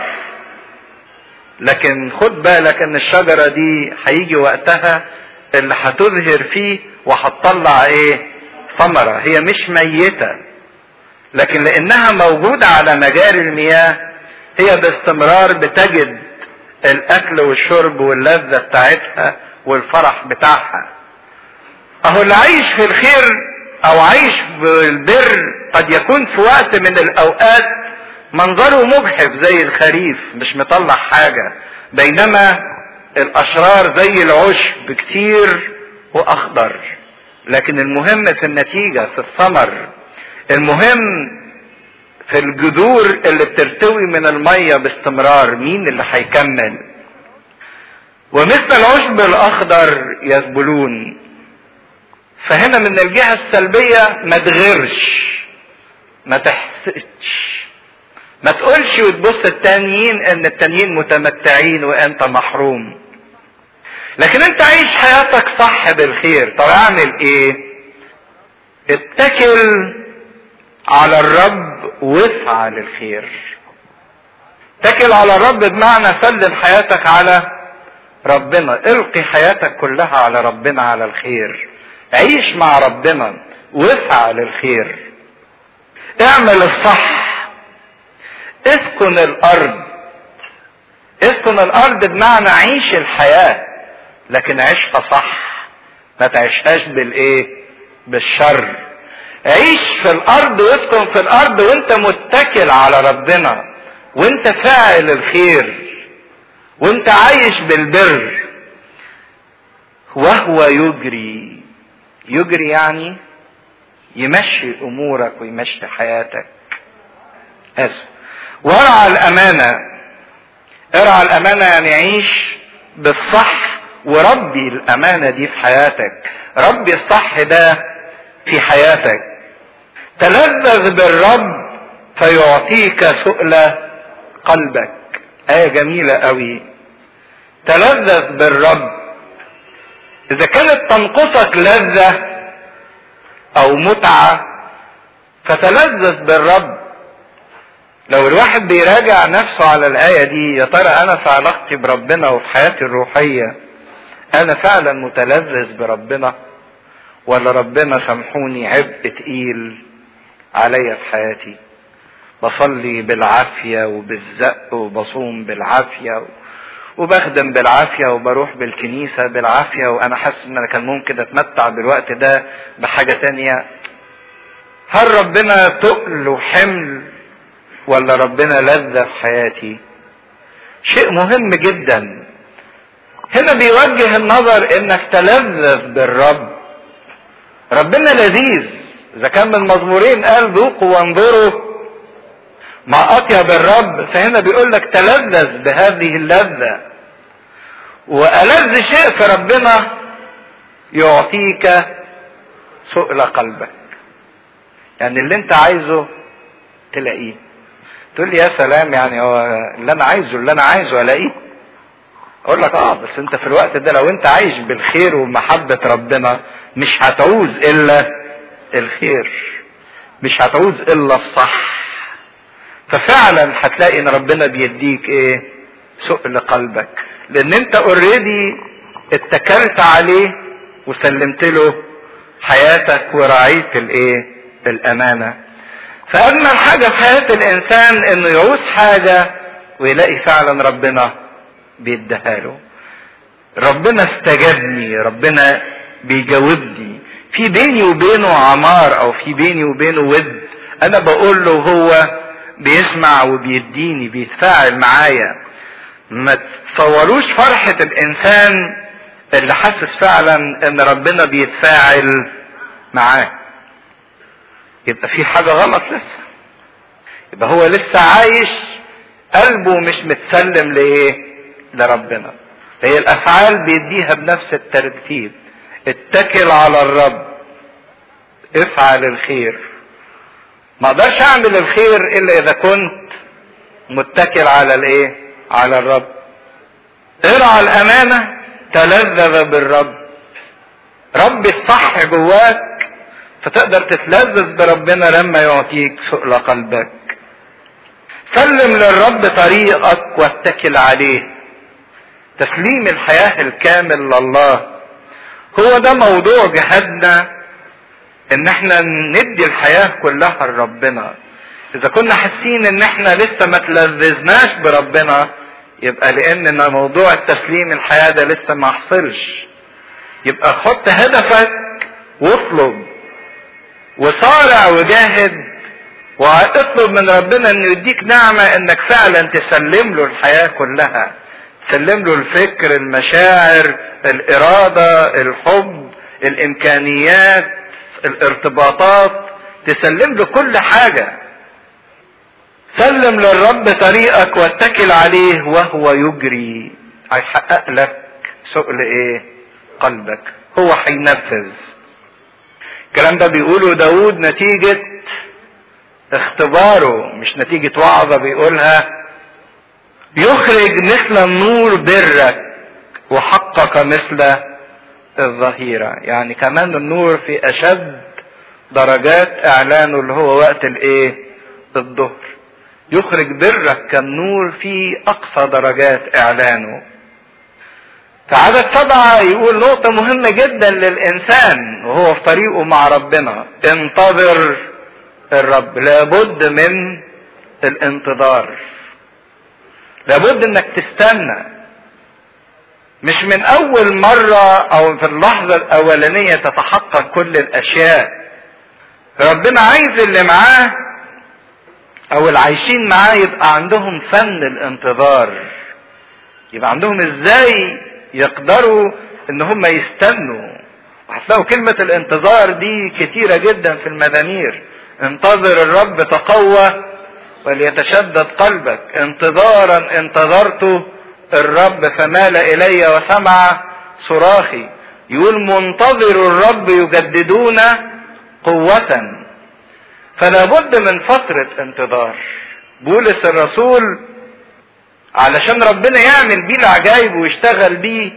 لكن خد بالك ان الشجرة دي هيجي وقتها اللي هتظهر فيه وهتطلع ايه ثمرة هي مش ميتة لكن لانها موجودة على مجاري المياه هي باستمرار بتجد الاكل والشرب واللذة بتاعتها والفرح بتاعها اهو اللي عايش في الخير او عايش بالبر قد يكون في وقت من الاوقات منظره مجحف زي الخريف مش مطلع حاجة بينما الاشرار زي العشب كتير واخضر لكن المهم في النتيجة في الثمر المهم في الجذور اللي بترتوي من المية باستمرار مين اللي هيكمل ومثل العشب الاخضر يذبلون فهنا من الجهة السلبية ما تغيرش ما تحسدش ما تقولش وتبص التانيين ان التانيين متمتعين وانت محروم لكن انت عيش حياتك صح بالخير طب اعمل ايه اتكل على الرب وافعل الخير اتكل على الرب بمعنى سلم حياتك على ربنا القي حياتك كلها على ربنا على الخير عيش مع ربنا وافعل الخير اعمل الصح اسكن الارض اسكن الارض بمعنى عيش الحياة لكن عيشها صح ما تعيشهاش بالايه بالشر عيش في الارض واسكن في الارض وانت متكل على ربنا وانت فاعل الخير وانت عايش بالبر وهو يجري يجري يعني يمشي امورك ويمشي حياتك اسف وارعى الامانه ارعى الامانه يعني عيش بالصح وربي الامانه دي في حياتك ربي الصح ده في حياتك تلذذ بالرب فيعطيك سؤل قلبك آية جميلة قوي تلذذ بالرب إذا كانت تنقصك لذة أو متعة فتلذذ بالرب لو الواحد بيراجع نفسه على الآية دي يا ترى أنا في علاقتي بربنا وفي حياتي الروحية أنا فعلا متلذذ بربنا ولا ربنا سامحوني عبء تقيل عليا في حياتي بصلي بالعافية وبالزق وبصوم بالعافية وبخدم بالعافية وبروح بالكنيسة بالعافية وأنا حاسس إن أنا كان ممكن أتمتع بالوقت ده بحاجة تانية هل ربنا تقل وحمل ولا ربنا لذة في حياتي شيء مهم جدا هنا بيوجه النظر انك تلذذ بالرب ربنا لذيذ اذا كان من مزمورين قال ذوقوا وانظروا مع اطيب الرب فهنا بيقول لك تلذذ بهذه اللذة والذ شيء في ربنا يعطيك سؤل قلبك يعني اللي انت عايزه تلاقيه تقول لي يا سلام يعني هو اللي انا عايزه اللي انا عايزه الاقيه اقول لك اه بس انت في الوقت ده لو انت عايش بالخير ومحبة ربنا مش هتعوز الا الخير مش هتعوز الا الصح ففعلا هتلاقي ان ربنا بيديك ايه سؤل قلبك لان انت اوريدي اتكلت عليه وسلمت له حياتك ورعيت الايه الامانه فاجمل حاجه في حياه الانسان انه يعوز حاجه ويلاقي فعلا ربنا بيديها له ربنا استجابني ربنا بيجاوبني في بيني وبينه عمار او في بيني وبينه ود انا بقول له هو بيسمع وبيديني بيتفاعل معايا ما تصوروش فرحة الانسان اللي حاسس فعلا ان ربنا بيتفاعل معاه يبقى في حاجة غلط لسه يبقى هو لسه عايش قلبه مش متسلم لايه لربنا هي الافعال بيديها بنفس الترتيب اتكل على الرب افعل الخير ما اقدرش اعمل الخير الا اذا كنت متكل على الايه على الرب ارعى الامانه تلذذ بالرب رب الصح جواك فتقدر تتلذذ بربنا لما يعطيك سؤل قلبك سلم للرب طريقك واتكل عليه تسليم الحياه الكامل لله هو ده موضوع جهادنا ان احنا ندي الحياة كلها لربنا اذا كنا حاسين ان احنا لسه ما تلذذناش بربنا يبقى لان موضوع التسليم الحياة ده لسه ما حصلش يبقى حط هدفك واطلب وصارع وجاهد واطلب من ربنا انه يديك نعمة انك فعلا تسلم له الحياة كلها تسلم له الفكر المشاعر الارادة الحب الامكانيات الارتباطات تسلم له كل حاجة سلم للرب طريقك واتكل عليه وهو يجري هيحقق لك سؤل ايه قلبك هو هينفذ الكلام ده بيقوله داود نتيجة اختباره مش نتيجة وعظة بيقولها يخرج مثل النور برك وحقق مثل الظهيرة يعني كمان النور في أشد درجات إعلانه اللي هو وقت الإيه؟ الظهر. يخرج برك كالنور في أقصى درجات إعلانه. في عدد سبعة يقول نقطة مهمة جدا للإنسان وهو في طريقه مع ربنا انتظر الرب لابد من الانتظار لابد انك تستنى مش من اول مرة او في اللحظة الاولانية تتحقق كل الاشياء ربنا عايز اللي معاه او العايشين معاه يبقى عندهم فن الانتظار يبقى عندهم ازاي يقدروا ان هم يستنوا وهتلاقوا كلمة الانتظار دي كتيرة جدا في المزامير انتظر الرب تقوى وليتشدد قلبك انتظارا انتظرت الرب فمال الي وسمع صراخي يقول منتظر الرب يجددون قوة فلا بد من فترة انتظار بولس الرسول علشان ربنا يعمل بيه العجائب ويشتغل بيه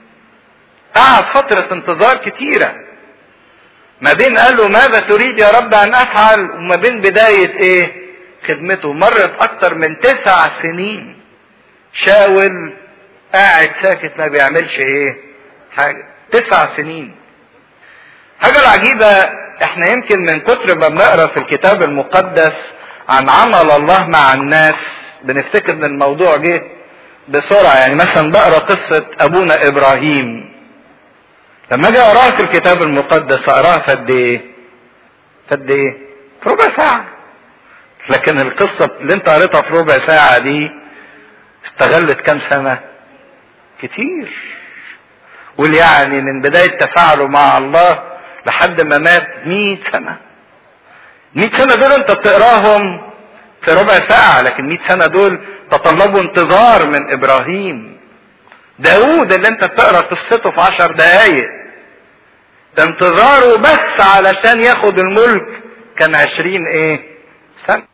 قعد فترة انتظار كتيرة ما بين قال له ماذا تريد يا رب ان افعل وما بين بداية ايه خدمته مرت اكتر من تسع سنين شاول قاعد ساكت ما بيعملش ايه حاجة تسع سنين حاجة العجيبة احنا يمكن من كتر ما بنقرا في الكتاب المقدس عن عمل الله مع الناس بنفتكر ان الموضوع جه بسرعة يعني مثلا بقرا قصة ابونا ابراهيم لما اجي اقراها في الكتاب المقدس اقراها في قد ايه؟ في قد ايه؟ في ربع ساعة لكن القصة اللي انت قريتها في ربع ساعة دي استغلت كام سنة؟ كتير قول يعني من بداية تفاعله مع الله لحد ما مات 100 سنة 100 سنة دول انت بتقراهم في ربع ساعة لكن 100 سنة دول تطلبوا انتظار من ابراهيم داود اللي انت بتقرا قصته في عشر دقايق انتظاره بس علشان ياخد الملك كان عشرين ايه سنة